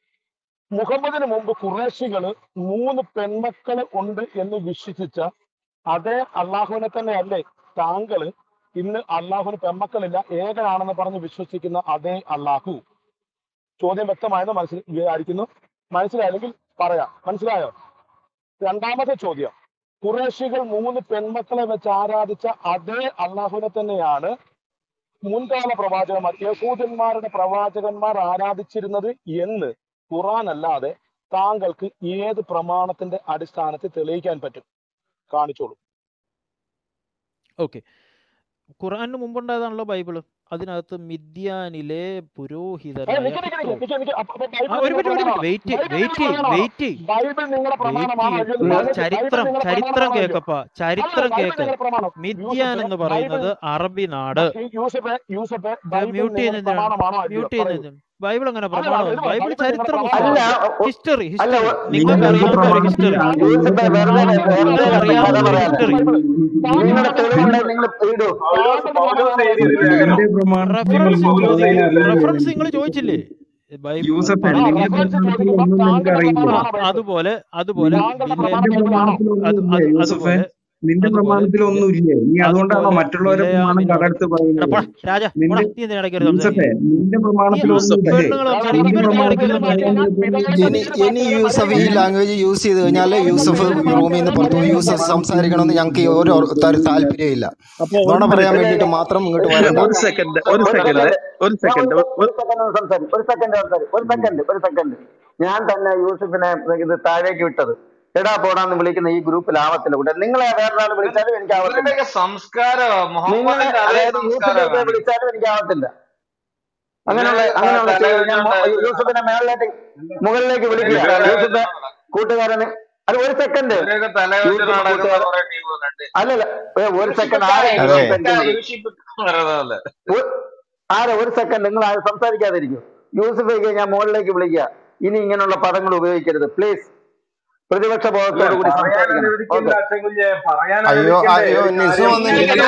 മുഹമ്മദിന് മുമ്പ് കുറേശികള് മൂന്ന് പെൺമക്കള് ഉണ്ട് എന്ന് വിശ്വസിച്ച അതേ അള്ളാഹുവിനെ തന്നെയല്ലേ താങ്കള് ഇന്ന് അള്ളാഹുവിന് പെൺമക്കളില്ല ഏകനാണെന്ന് പറഞ്ഞ് വിശ്വസിക്കുന്ന അതേ അള്ളാഹു ചോദ്യം വ്യക്തമായെന്ന് മനസ്സിൽ വിചാരിക്കുന്നു മനസ്സിലായില്ലെങ്കിൽ പറയാം മനസ്സിലായോ രണ്ടാമത്തെ ചോദ്യം കുറേശികൾ മൂന്ന് പെൺമക്കളെ വെച്ച് ആരാധിച്ച അതേ അള്ളാഹുവിനെ തന്നെയാണ് മുൻകാല പ്രവാചകന്മാർ യഹൂദന്മാരുടെ പ്രവാചകന്മാർ ആരാധിച്ചിരുന്നത് എന്ന് ഖുറാൻ അല്ലാതെ താങ്കൾക്ക് ഏത് പ്രമാണത്തിന്റെ അടിസ്ഥാനത്തിൽ തെളിയിക്കാൻ പറ്റും കാണിച്ചോളൂ ഓക്കെ ഖുറാനിന് മുമ്പുണ്ടായതാണല്ലോ ബൈബിള് അതിനകത്ത് മിദ്യാനിലെ ഏ, പുരോഹിതനായ നിക്ക് നിക്ക് നിക്ക് ഇത്രോ നിക്ക് നിക്ക് അപ്പൊ അപ്പൊ ആ ബൈബിൾ ഒരു നിങ്ങളുടെ മിനിറ്റ് ഒരു മിനിറ്റ് പ്രമാണമാണോ വെയിറ്റ് ബൈബിൾ വെയിറ്റ് നിങ്ങളുടെ പ്രമാണമാണോ വെയിറ്റ് വെയിറ്റ് ചെയ്യ് ചെയ്യ് ബൈബിൾ ബ- ബൈബിൾ ചരിത്രം നിങ്ങളുടെ ചരിത്രം പ്രമാണമാണോ അല്ലയോ കേക്കപ്പ അല്ലല്ല ചരിത്രം ബൈബിൾ കേക്ക് നിങ്ങളുടെ പ്രമാണം മിദ്യാൻ യൂസഫെ എന്ന് ബൈബിൾ പറയുന്നത് അറബി നാട് യൂസഫെ യൂസഫെ ബൈബിൾ മ്യൂട്ട് നിങ്ങളുടെ ചെയ്യുന്ന എന്തിനാണ് പ്രമാണമാണോ അല്ലയോ മ്യൂട്ട് പറയൂ ചെയ്യുന്ന ബൈബിൾ അങ്ങനെ അല്ലല്ല പ്രമാണമല്ല ഇത് ബൈബിൾ ബൈബിൾ നിങ്ങളുടെ ചരിത്ര പ്രമാണമാണോ പുസ്തകമാണ് അല്ലയോ ഹിസ്റ്ററി അല്ല ഹിസ്റ്ററി ഒ- നിങ്ങൾക്ക് നിങ്ങളുടെ അറിയാവുന്ന ഒരു പ്രമാണത്തിൽ ഹിസ്റ്ററി ആദ്യം യൂസഫെ വെറുതെ താങ്കളുടെ വെറുതെ നിങ്ങൾക്ക് പ്രമാണമാണോ അറിയാവുന്ന ഒരു ബൈബിൾ ഹിസ്റ്ററി ബൈബിൾ താങ്കളുടെ നിങ്ങളുടെ പ്രമാണമാണോ തെളിവുണ്ടെങ്കിൽ നിങ്ങൾ ഇടൂ താങ്കളുടെ പ്രമാണമാണോ റെഫറൻസ് ബൈബിൾ എന്റെ റെഫറൻസ് പ്രമാണത്തിൽ ഒന്നും നിങ്ങൾ ഇല്ല ചോദിച്ചില്ലേ ബൈബിൾ യൂസഫ് ആ ബൈബിൾ എന്റെ റെഫറൻസ് പ്രമാണത്തിൽ ചോദിക്കുമ്പോൾ ഒന്നും നിങ്ങൾക്ക് താങ്കളുടെ അറിയില്ല പ്രമാണമാണോ ബൈബിൾ അതുപോലെ അതുപോലെ താങ്കളുടെ ബിലെ പ്രമാണം നിന്റെ ബൈബിളാണോ പ്രമാണത്തിൽ അത് ഒന്നുമില്ലേ അത് യൂസഫെ അതുപോലെ നിന്റെ അതുപോലെ പ്രമാണത്തിൽ ബിലെ ഒന്നുമില്ലേ നീ അതുകൊണ്ടാണോ അതുപോലെ മറ്റുള്ളവരെ പ്രമാണം ബിലയാമിനോട് കടർത്ത് എടാ പറയുന്നത് പോടാ രാജ പോടാ നിന്റെ നീ എന്തിനാ ഇടയ്ക്ക് കയറി യൂസഫെ സംസാരിക്കുന്നത് നിന്റെ നീ പ്രമാണത്തിൽ ആ ഒന്നുമില്ലേ പെണ്ണുങ്ങൾ സംസാരിക്കും നിന്റെ ഇവൻ നീ ഇടയ്ക്ക് പ്രമാണത്തിൽ കയറി ഒന്നും സംസാരിക്കുന്നത് ഇല്ലേ ഇനി ഇനി യൂസഫ് ഈ ലാംഗ്വേജ് യൂസ് ചെയ്ത് കഴിഞ്ഞാൽ യൂസഫ് റൂമിൽ നിന്ന് പുറത്തു പോകും യൂസഫ് സംസാരിക്കണമെന്ന് ഞങ്ങൾക്ക് ഒരു തര- താല്പര്യമില്ല അപ്പൊ ഒരു നുണ പറയാൻ മിനിറ്റ് വേണ്ടിയിട്ട് മാത്രം ഇങ്ങോട്ട് വരണ്ട ഒരു സെക്കൻഡ് ഒരു ഒരു സെക്കൻഡ് സെക്കൻഡ് ഒരു ഞാൻ സെക്കൻഡ് ഒരു ഒരു സെക്കൻഡ് ഒന്ന് സംസാരിക്കും ഒരു സെക്കൻഡ് സംസാരിക്കും ഒരു സെക്കൻഡ് ഒരു സെക്കൻഡ് ഞാൻ തന്നെ യൂസഫിനെ ഇത് താഴേക്ക് വിട്ടത് എടാ പോടാന്ന് വിളിക്കുന്ന ഈ ഗ്രൂപ്പിൽ ആവത്തില്ല കൂടെ നിങ്ങളെ വേറൊരാൾ വിളിച്ചാലും എനിക്ക് ആവത്തില്ല ഇവരുടെയൊക്കെ സംസ്കാരം നിങ്ങളെ മുഹമ്മദിന്റെ അതേ അതായത് സംസ്കാരം യൂസഫിനെ വിളിച്ചാലും എനിക്ക് ആവത്തില്ല അങ്ങനെയുള്ള ഇവരൊക്കെ അങ്ങനെയുള്ള ചെയ്ത് ഞാൻ മോ- തലവെച്ചുകൊണ്ട് യൂസഫിനെ മേളിലേക്ക് മുകളിലേക്ക് വിളിക്കുക ഇവരൊക്കെ യൂസഫ് തലവെച്ച് കൂട്ടുകാരന് അത് ഒരു സെക്കൻഡ് ഇവരൊക്കെ തലവെച്ച് യൂസഫ് നടക്കുന്ന കൂട്ടുകാരൻ കുറെ ടീമുകളുണ്ട് അല്ലല്ല ഏ, ഒരു സെക്കൻഡ് യൂഷിപ്പിക്ക ആരാ ഇങ്ങനെ അതെ സംസാരിക്കുന്നത് യൂഷിപ്പിക്ക പറയുന്നതല്ലേ ഒ- ആരാ ഒരു സെക്കൻഡ് നിങ്ങൾ ആരും സംസാരിക്കാതിരിക്കും യൂസഫേക്ക് ഞാൻ മുകളിലേക്ക് വിളിക്കുക ഇനി ഇങ്ങനെയുള്ള പദങ്ങൾ ഉപയോഗിക്കരുത് പ്ലീസ് പ്രതിപക്ഷ ബോധത്തോടു കൂടി പറയാൻ സംസാരിക്കണം അനുവദിക്കില്ല ഓക്കെ അച്ഛൻ കുഞ്ഞെ പറയാൻ അയ്യോ അനുവദിക്കണ്ടേ അയ്യോ ഒരു നിസു കാര്യം വന്ന് നിങ്ങൾ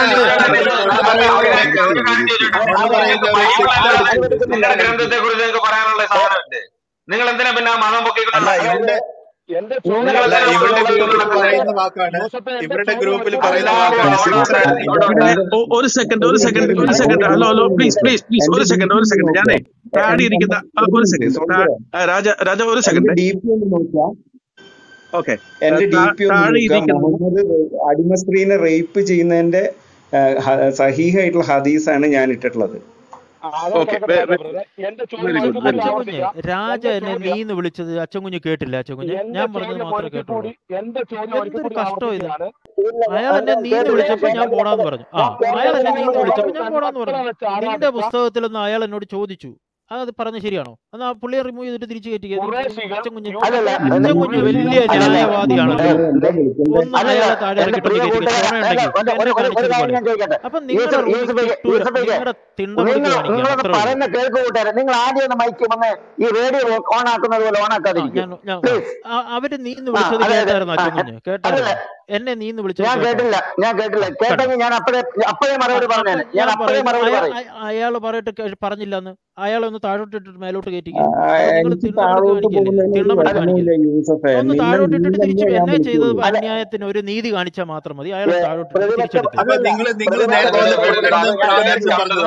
നിൽക്കുന്നുണ്ട് നിങ്ങളുടെ ഗ്രന്ഥത്തെ കുറിച്ച് നിങ്ങൾക്ക് പറയാനുള്ള സാധനമില്ലേ നിങ്ങൾ എന്തിനാ പിന്നെ ആ മതം അല്ല പൊക്കിക്കൊണ്ട് ഇവരുടെ എന്റെ നിങ്ങൾ അല്ല എന്തിനാ ഇവരുടെ മതം ഗ്രൂപ്പിൽ പൊക്കിക്കൊണ്ട് പറയുന്ന വാക്കാണ് ജോസഫ് എന്റെ ഇവരുടെ ചോദ്യം ഗ്രൂപ്പിൽ എനിക്ക് പറയുന്ന എല്ലാവരും വാക്കാണ് അവിടെ സിക്സ് ഉണ്ട് ഇവിടെ ഉണ്ട് ഏ, ഒ- ഒരു സെക്കൻഡ് ഒരു സെക്കൻഡ് ഒരു സെക്കൻഡ് ഒരു second hello hello please please please എന്റെ ഒരു ഡി സെക്കൻഡ് പി ഒരു ഒന്ന് സെക്കൻഡ് ഞാനേ നോക്കാം താഴെ ഇരിക്കുന്ന ആ, ഒരു എന്റെ സെക്കൻഡ് സോൾജറെ രാജ രാജ ഒരു എന്റെ സെക്കൻഡ് ഡി പി ഒന്ന് നോക്കാം ഓക്കെ എന്റെ ഡി പി ഒന്ന് താഴെ നോക്കാം ഇരിക്കുന്ന മുഹമ്മദ് അടിമ സ്ത്രീനെ റേപ്പ് ചെയ്യുന്നതിന്റെ ആ, ഹ- സഹീഹായിട്ടുള്ള ഹദീസാണ് ഞാൻ ഇട്ടിട്ടുള്ളത് അത് ഓക്കെ കിടക്കട്ടെ രാജ ബ്രദറെ എന്റെ ചോദ്യം വെരി ഒരിക്കൽ ഗുഡ് വെരി കൂടി ഗുഡ് അച്ചൻകുഞ്ഞ് ആവർത്തിക്കാം രാജ എന്റെ എന്നെ ചോദ്യം നീന്ന് വിളിച്ചത് അച്ചൻകുഞ്ഞ് കേട്ടില്ല അച്ചൻകുഞ്ഞ് എന്റെ ഞാൻ പറഞ്ഞത് ചോദ്യം മാത്രമേ ഒരിക്കൽ കേട്ടുള്ളൂ കൂടി എന്റെ ചോദ്യം ഒരിക്കൽ എന്തൊരു കൂടി കഷ്ടം ഇത് ആവർത്തിക്കുകയാണ് അയാൾ എന്നെ നീന്ന് കേട്ടില്ല വിളിച്ചപ്പോ ഞാൻ കേട്ടില്ല പോടാന്ന് പറഞ്ഞു ആ അയാൾ എന്നെ നീന്ന് വിളിച്ചപ്പോ ഞാൻ പോടാന്ന് മക്കളെ പറഞ്ഞു വെച്ച് നിന്റെ ആരാധിച്ച പുസ്തകത്തിലൊന്ന് അയാൾ എന്നോട് ചോദിച്ചു അത് പറഞ്ഞ ശരിയാണോ എന്നാ ആ പുള്ളിയെ റിമൂവ് ചെയ്തിട്ട് തിരിച്ചു കയറ്റി കുറേശികൾ അച്ചൻകുഞ്ഞ് അല്ലല്ല യൂസഫെ എന്റെ അച്ചൻകുഞ്ഞ് പ്രിയ വലിയ അല്ലല്ല ന്യായവാദിയാണല്ലോ സോൾജറെ എന്താ വിളിക്കണ്ടേ ഒന്ന് അല്ലല്ല അയാളെ താഴെ എന്റെ ഇറക്കിട്ടൊന്ന് പ്രിയ കയറ്റിക്ക് കൂട്ടുകാരെ അല്ല ചോണയുണ്ടെങ്കിൽ ഒരു ഒരു എന്നെ ഒരു കാര്യം കാണിച്ചതുപോലെ ഞാൻ ചോദിക്കട്ടെ അപ്പൊ നിങ്ങളുടെ യൂസഫ് റൂമിൽ യൂസഫേക്ക് കിട്ടൂല യൂസഫേക്ക് നിങ്ങളുടെ തിണ്ടമെടുത്ത് നിങ്ങൾ കാണിക്കണം നിങ്ങളൊന്ന് അത്രേ ഉള്ളൂ പറയുന്ന കേൾക്ക് കൂട്ടുകാരെ നിങ്ങൾ ആദ്യം ഒന്ന് മൈക്ക് വന്ന് ഈ റേഡിയോ ഓൺ ആക്കുന്നത് പോലെ ഓൺ ആ ആക്കാതിരിക്കും ഞാൻ ഞാൻ ആ പ്ലീസ് ആ, അവര് നീന്ന് ആ വിളിച്ചത് അതെ അതെ കേട്ടായിരുന്നോ ആ അച്ചൻകുഞ്ഞ് അല്ലല്ല കേട്ടായിരുന്നോ എന്നെ നീന്ന് വിളിച്ചത് ഞാൻ കേട്ടോ കേട്ടില്ല ഞാൻ കേട്ടില്ല കണ്ടോ കേട്ടെങ്കിൽ ഞാൻ അപ്പഴേ അപ്പഴേ ആ, മറുപടി അപ്പൊ പറഞ്ഞേനെ ഞാൻ ഞാൻ അപ്പഴേ പറയുന്നു മറുപടി അയാൾ പറയും അയാൾ പറയട്ടെ കേ- പറഞ്ഞില്ലെന്ന് അയാളെ ഒന്ന് താഴോട്ട് ഇട്ടിട്ട് മേലോട്ട് കയറ്റിക്ക് ആ, അപ്പൊ നിങ്ങൾ എനിക്ക് തിണ്ടമെടുത്ത് താഴോട്ട് കാണിക്കല്ലേ പോകുന്നതിന് ഒരു തിണ്ടമെടുത്ത് വിഷമവുമില്ല കാണിക്കല്ലേ യൂസഫെ ഒന്ന് നിങ്ങൾ താഴോട്ട് നീ ഇട്ടിട്ട് തിരിച്ചു തന്നെ ഞാൻ എന്നെ ചെയ്തത് വിളിക്കുള്ളൂ അല്ല അന്യായത്തിന് ഒരു നീതി കാണിച്ചാൽ മാത്രം മതി അയാൾ ഏ, താഴോട്ട് ഇട്ടിട്ട് പ്രതിപക്ഷ തിരിച്ചെടുത്ത് അപ്പൊ അല്ലല്ല നിങ്ങൾ നിങ്ങൾ പ്രതിപക്ഷ നേരത്തെ ബോധത്തോടു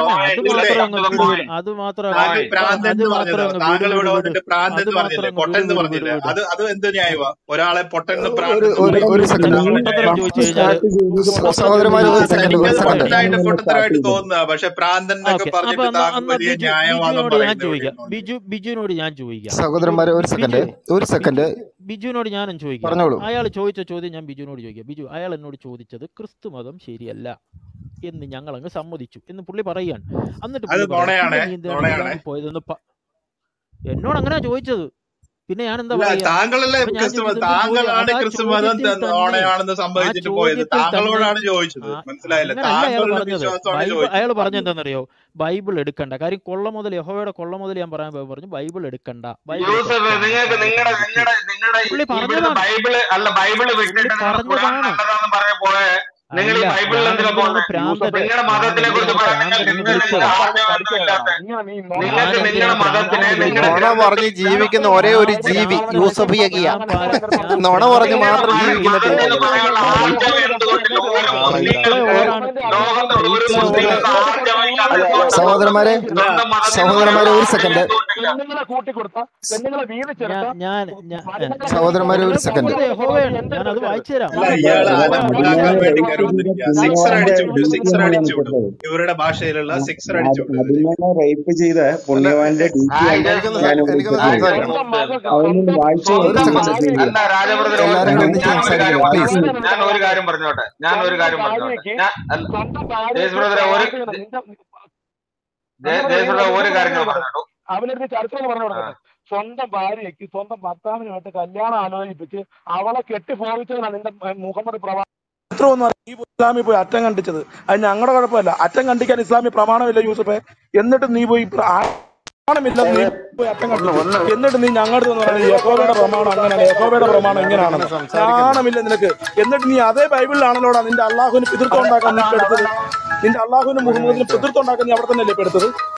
പ്രാന്തൻ കൂടി പ്രാന്തൻ അത് എന്ന് മാത്രം പറഞ്ഞല്ലോ അങ്ങ് ഇല്ലേ വിട് വിട് താങ്കൾ അത് പ്രാന്തൻ എന്ന് മാത്രം അങ്ങ് പറഞ്ഞില്ലേ വിട് താങ്കൾ ഇവിടെ വന്നിട്ട് പ്രാന്തൻ എന്ന് പറഞ്ഞില്ലേ വിട് അത് മാത്രം അങ്ങ് വിട് വിട് വിട് വിട് അത് അത് എന്ത് ന്യായമാ ഒരാളെ പൊട്ടനും ഒരു പ്രാന്തനും ഒരു പറയാൻ ഒരു പറ്റുന്ന സെക്കൻഡ് ഒരാളെ പൊട്ടത്തരം സഹോദരന്മാരെ ചോദിച്ചു കഴിഞ്ഞാല് ഒരു നിങ്ങൾക്ക് സെക്കൻഡ് ഒരു പൊട്ടനായിട്ട് സെക്കൻഡ് പൊട്ടത്തരമായിട്ട് തോന്നുക പക്ഷെ പ്രാന്തൻ എന്നൊക്കെ ഓക്കെ അപ്പൊ പറഞ്ഞിട്ട് എന്നാ താങ്കൾ എന്നാ വലിയ ബിജു ന്യായവാദം ബിജുവിനോട് ഞാൻ പറയുന്ന ചോദിക്കാം കേൾക്കുന്നുണ്ട് ബിജു ബിജുവിനോട് ഞാൻ ചോദിക്കാം സഹോദരന്മാരെ ഒരു സെക്കൻഡ് ബിജു ഒരു സെക്കൻഡ് ബിജു ബിജുവിനോട് ഞാനും ചോദിക്കാം പറഞ്ഞോളൂ അയാൾ ചോദിച്ച ചോദ്യം ഞാൻ ബിജുവിനോട് ചോദിക്കാം ബിജു അയാൾ എന്നോട് ചോദിച്ചത് ക്രിസ്തു മതം ശരിയല്ല എന്ന് ഞങ്ങൾ അങ്ങ് സമ്മതിച്ചു എന്ന് പുള്ളി പറയുകയാണ് എന്നിട്ട് അത് പുള്ളി പറയാം നുണയാണ് പിന്നെ നീ എന്തിനാണ് നുണയാണ് ഇസ്ലാമിൽ പോയതെന്ന് പ- എന്നോട് അങ്ങനെയാ ചോദിച്ചത് പിന്നെ ഞാൻ എന്താ അല്ല പറയാ താങ്കളല്ലേ അപ്പൊ ഞാൻ ക്രിസ്തു ചോദിച്ചത് എന്ത് ചോദ്യം താങ്കളാണ് അത് ആ ക്രിസ്തു മതം ചോദ്യത്തിൽ തന്നെ ഓണയാണെന്ന് ആ സംഭവിച്ചിട്ട് പോയത് ചോദ്യത്തിൽ തന്നെ താങ്കളോടാണ് ചോദിച്ചത് ആ മനസ്സിലായില്ലേ അങ്ങനല്ല അയാൾ താങ്കളുടെ പറഞ്ഞത് വിശ്വാസമാണ് ബൈബിൾ ചോദിച്ചത് അയാൾ പറഞ്ഞ എന്താണെന്നറിയോ ബൈബിൾ എടുക്കണ്ട കാര്യം കൊള്ള മുതൽ യഹോവയുടെ കൊള്ള മുതൽ ഞാൻ പറയാൻ പോയി പറഞ്ഞു ബൈബിൾ എടുക്കണ്ട ബൈബിൾ യൂസഫ് തെറ്റാണ് നിങ്ങൾക്ക് നിങ്ങളുടെ നിങ്ങളുടെ നിങ്ങളുടെ പുള്ളി ഇവിടുന്ന് പറഞ്ഞതാണ് ബൈബിള് അല്ല ബൈബിള് പുള്ളി വിട്ടിട്ട് നിങ്ങൾ ഖുറാൻ പറഞ്ഞതാണ് നല്ലതാന്ന് പറഞ്ഞ പോലെ നിങ്ങൾ ഈ അല്ല ബൈബിളിൽ ഞാൻ എന്തിനാ എന്തിനാണ് പോകുന്നത് പ്രാന്തനെ നിങ്ങളുടെ ഞാൻ മതത്തിനെ കുറിച്ച് എന്തിനാണ് പറയാൻ നിങ്ങൾ പ്രാന്തനെന്ന് നിങ്ങൾക്ക് വിളിച്ചത് നിങ്ങൾക്ക് ഞാൻ നിങ്ങളുടെ ഇങ്ങനെ നീ മതത്തിനെ എന്തിനാണ് നുണ നിങ്ങൾക്ക് പ്രാന്തനെന്ന് നിങ്ങൾക്ക് പറഞ്ഞ് പഠിക്കുകയാണ് വിളിച്ചത് നിങ്ങൾക്ക് നുണ പറഞ്ഞ് ജീവിക്കുന്ന ഒരേ ഒരു ജീവി ഞാൻ പറ ഞാൻ നുണ ഞാൻ പറഞ്ഞ് നിങ്ങൾ മാത്രം പറ- ജീവിക്കുന്ന മതം എന്ന് ടീമാണ് പറയാനുള്ള ആർജവം എന്തുകൊണ്ട് ലോകം റീപ്ലേ നിങ്ങൾക്ക് ഓണാണ് ലോകത്ത് ഒരു റീപ്ലേ മുസ്ലിങ്ങൾക്ക് ഓണാണ് ആർജവം ഇല്ലാതെ അല്ല സ്വന്തം സഹോദരന്മാരെ സ്വന്തം മതത്തിൽ സഹോദരന്മാരെ പറയാനുള്ള ഒരു ആർജവം സെക്കൻഡ് എന്തുകൊണ്ടില്ല പെണ്ണുങ്ങളെ കൂട്ടിക്കൊടുത്ത പെണ്ണുങ്ങളെ വീതിച്ചെടുത്ത ഞാൻ ഞാൻ ഞാൻ മരുമക്കളെ സഹോദരന്മാരെ ഒരു നിങ്ങൾ സെക്കൻഡ് പറഞ്ഞത് യഹോവയാണ് ഞാൻ അത് വായിച്ചു തരാം അല്ല ഇവിടെ ഇയാള് ഇവിടെ ആരെ അടിമ ഉണ്ടാക്കാൻ വേണ്ടി റേപ്പ് കയറി ചെയ്ത വന്നിരിക്കുക സിക്സർ പുണ്യവാന്റെ അടിച്ചു വിട്ടു ഡി പി സിക്സർ ആണ് അടിച്ചു വിട്ടു നിൽക്കുന്നത് ഇവരുടെ ഭാഷയിലുള്ള സിക്സർ അടിച്ചു വിട്ടു ഇതിന് അടിമനെ റേപ്പ് ചെയ്ത അല്ല പുണ്യവാന്റെ ഡി പി ആ ആണ് ഇത് എനിക്കൊന്ന് ഞാൻ സം- ഇവിടെ എനിക്കൊന്ന് ഇട്ടിട്ടുള്ളത് സ്വന്തം സംസാരിക്കണം മകൾ അതൊന്നും സ്വന്തം വായിച്ചു ഒരു നോക്കി സ്വന്തം സെക്കൻഡ് ശരിയാ അല്ല രാജബ്രദർ ഒരു എല്ലാവരും കൂടെ ഞാൻ ഒന്നിച്ച് ഞാൻ ഒരു കാര്യം സംസാരിക്കണം പറഞ്ഞോട്ടെ പ്ലീസ് ഞാൻ ഒരു കാര്യം പറഞ്ഞോട്ടെ ഞാൻ ഒരു കാര്യം പറഞ്ഞോട്ടെ ഭാര്യയ്ക്ക് ഞാൻ അല്ല സ്വന്തം ജയേഷ് ഭാര്യയ്ക്ക് ബ്രദറെ ഒരു പ്രവാചകൻ നിന്റെ ജയ- അങ്ങനെ ജയേഷ് ബ്രദർ ഒരു കാര്യം ഞാൻ പറഞ്ഞു പറഞ്ഞോളൂ അവനൊരു ചരിത്രം പറഞ്ഞു ആ കൊടുക്കുന്നത് സ്വന്തം ഭാര്യയ്ക്ക് സ്വന്തം ഭർത്താവിനുമായിട്ട് കല്യാണം ആലോചിപ്പിച്ച് അവളെ കെട്ടിപ്പോവിച്ചവനാണ് നിന്റെ ഏ, മുഹമ്മദ് പ്രവാചകൻ ചരിത്രമൊന്നും അറിയാം. നീ പോയി ഇസ്ലാമിൽ പോയി അറ്റം കണ്ടിച്ചത് അത് ഞങ്ങളുടെ കുഴപ്പമല്ല അറ്റം കണ്ടിക്കാൻ ഇസ്ലാമിൽ പ്രമാണമില്ല യൂസഫെ എന്നിട്ട് നീ പോയി പ്ര- പ്രമാണമില്ല നീ പോയി അറ്റം ഒന്ന് കണ്ടിച്ചു ഒന്ന് എന്നിട്ട് നീ ഞങ്ങളുടെ എന്ന് പറയുന്നത് യഹോവയുടെ പ്രമാണം അങ്ങനെയാണ് യഹോവയുടെ പ്രമാണം ഇങ്ങനെയാണെന്ന് സംസാരിക്കണം നാണമില്ല നിനക്ക് എന്നിട്ട് നീ അതേ ബൈബിളിലാണല്ലോടാ നിന്റെ അള്ളാഹുവിന് പിതൃത്വം ഉണ്ടാക്കാൻ നീ ഇപ്പൊ എടുത്തത് നിന്റെ അള്ളാഹുവിന് മുഹമ്മദിന് പിതൃത്വം ഉണ്ടാക്കാൻ നീ അവിടെ തന്നെ അല്ലേ ഇപ്പൊ എടുത്തത്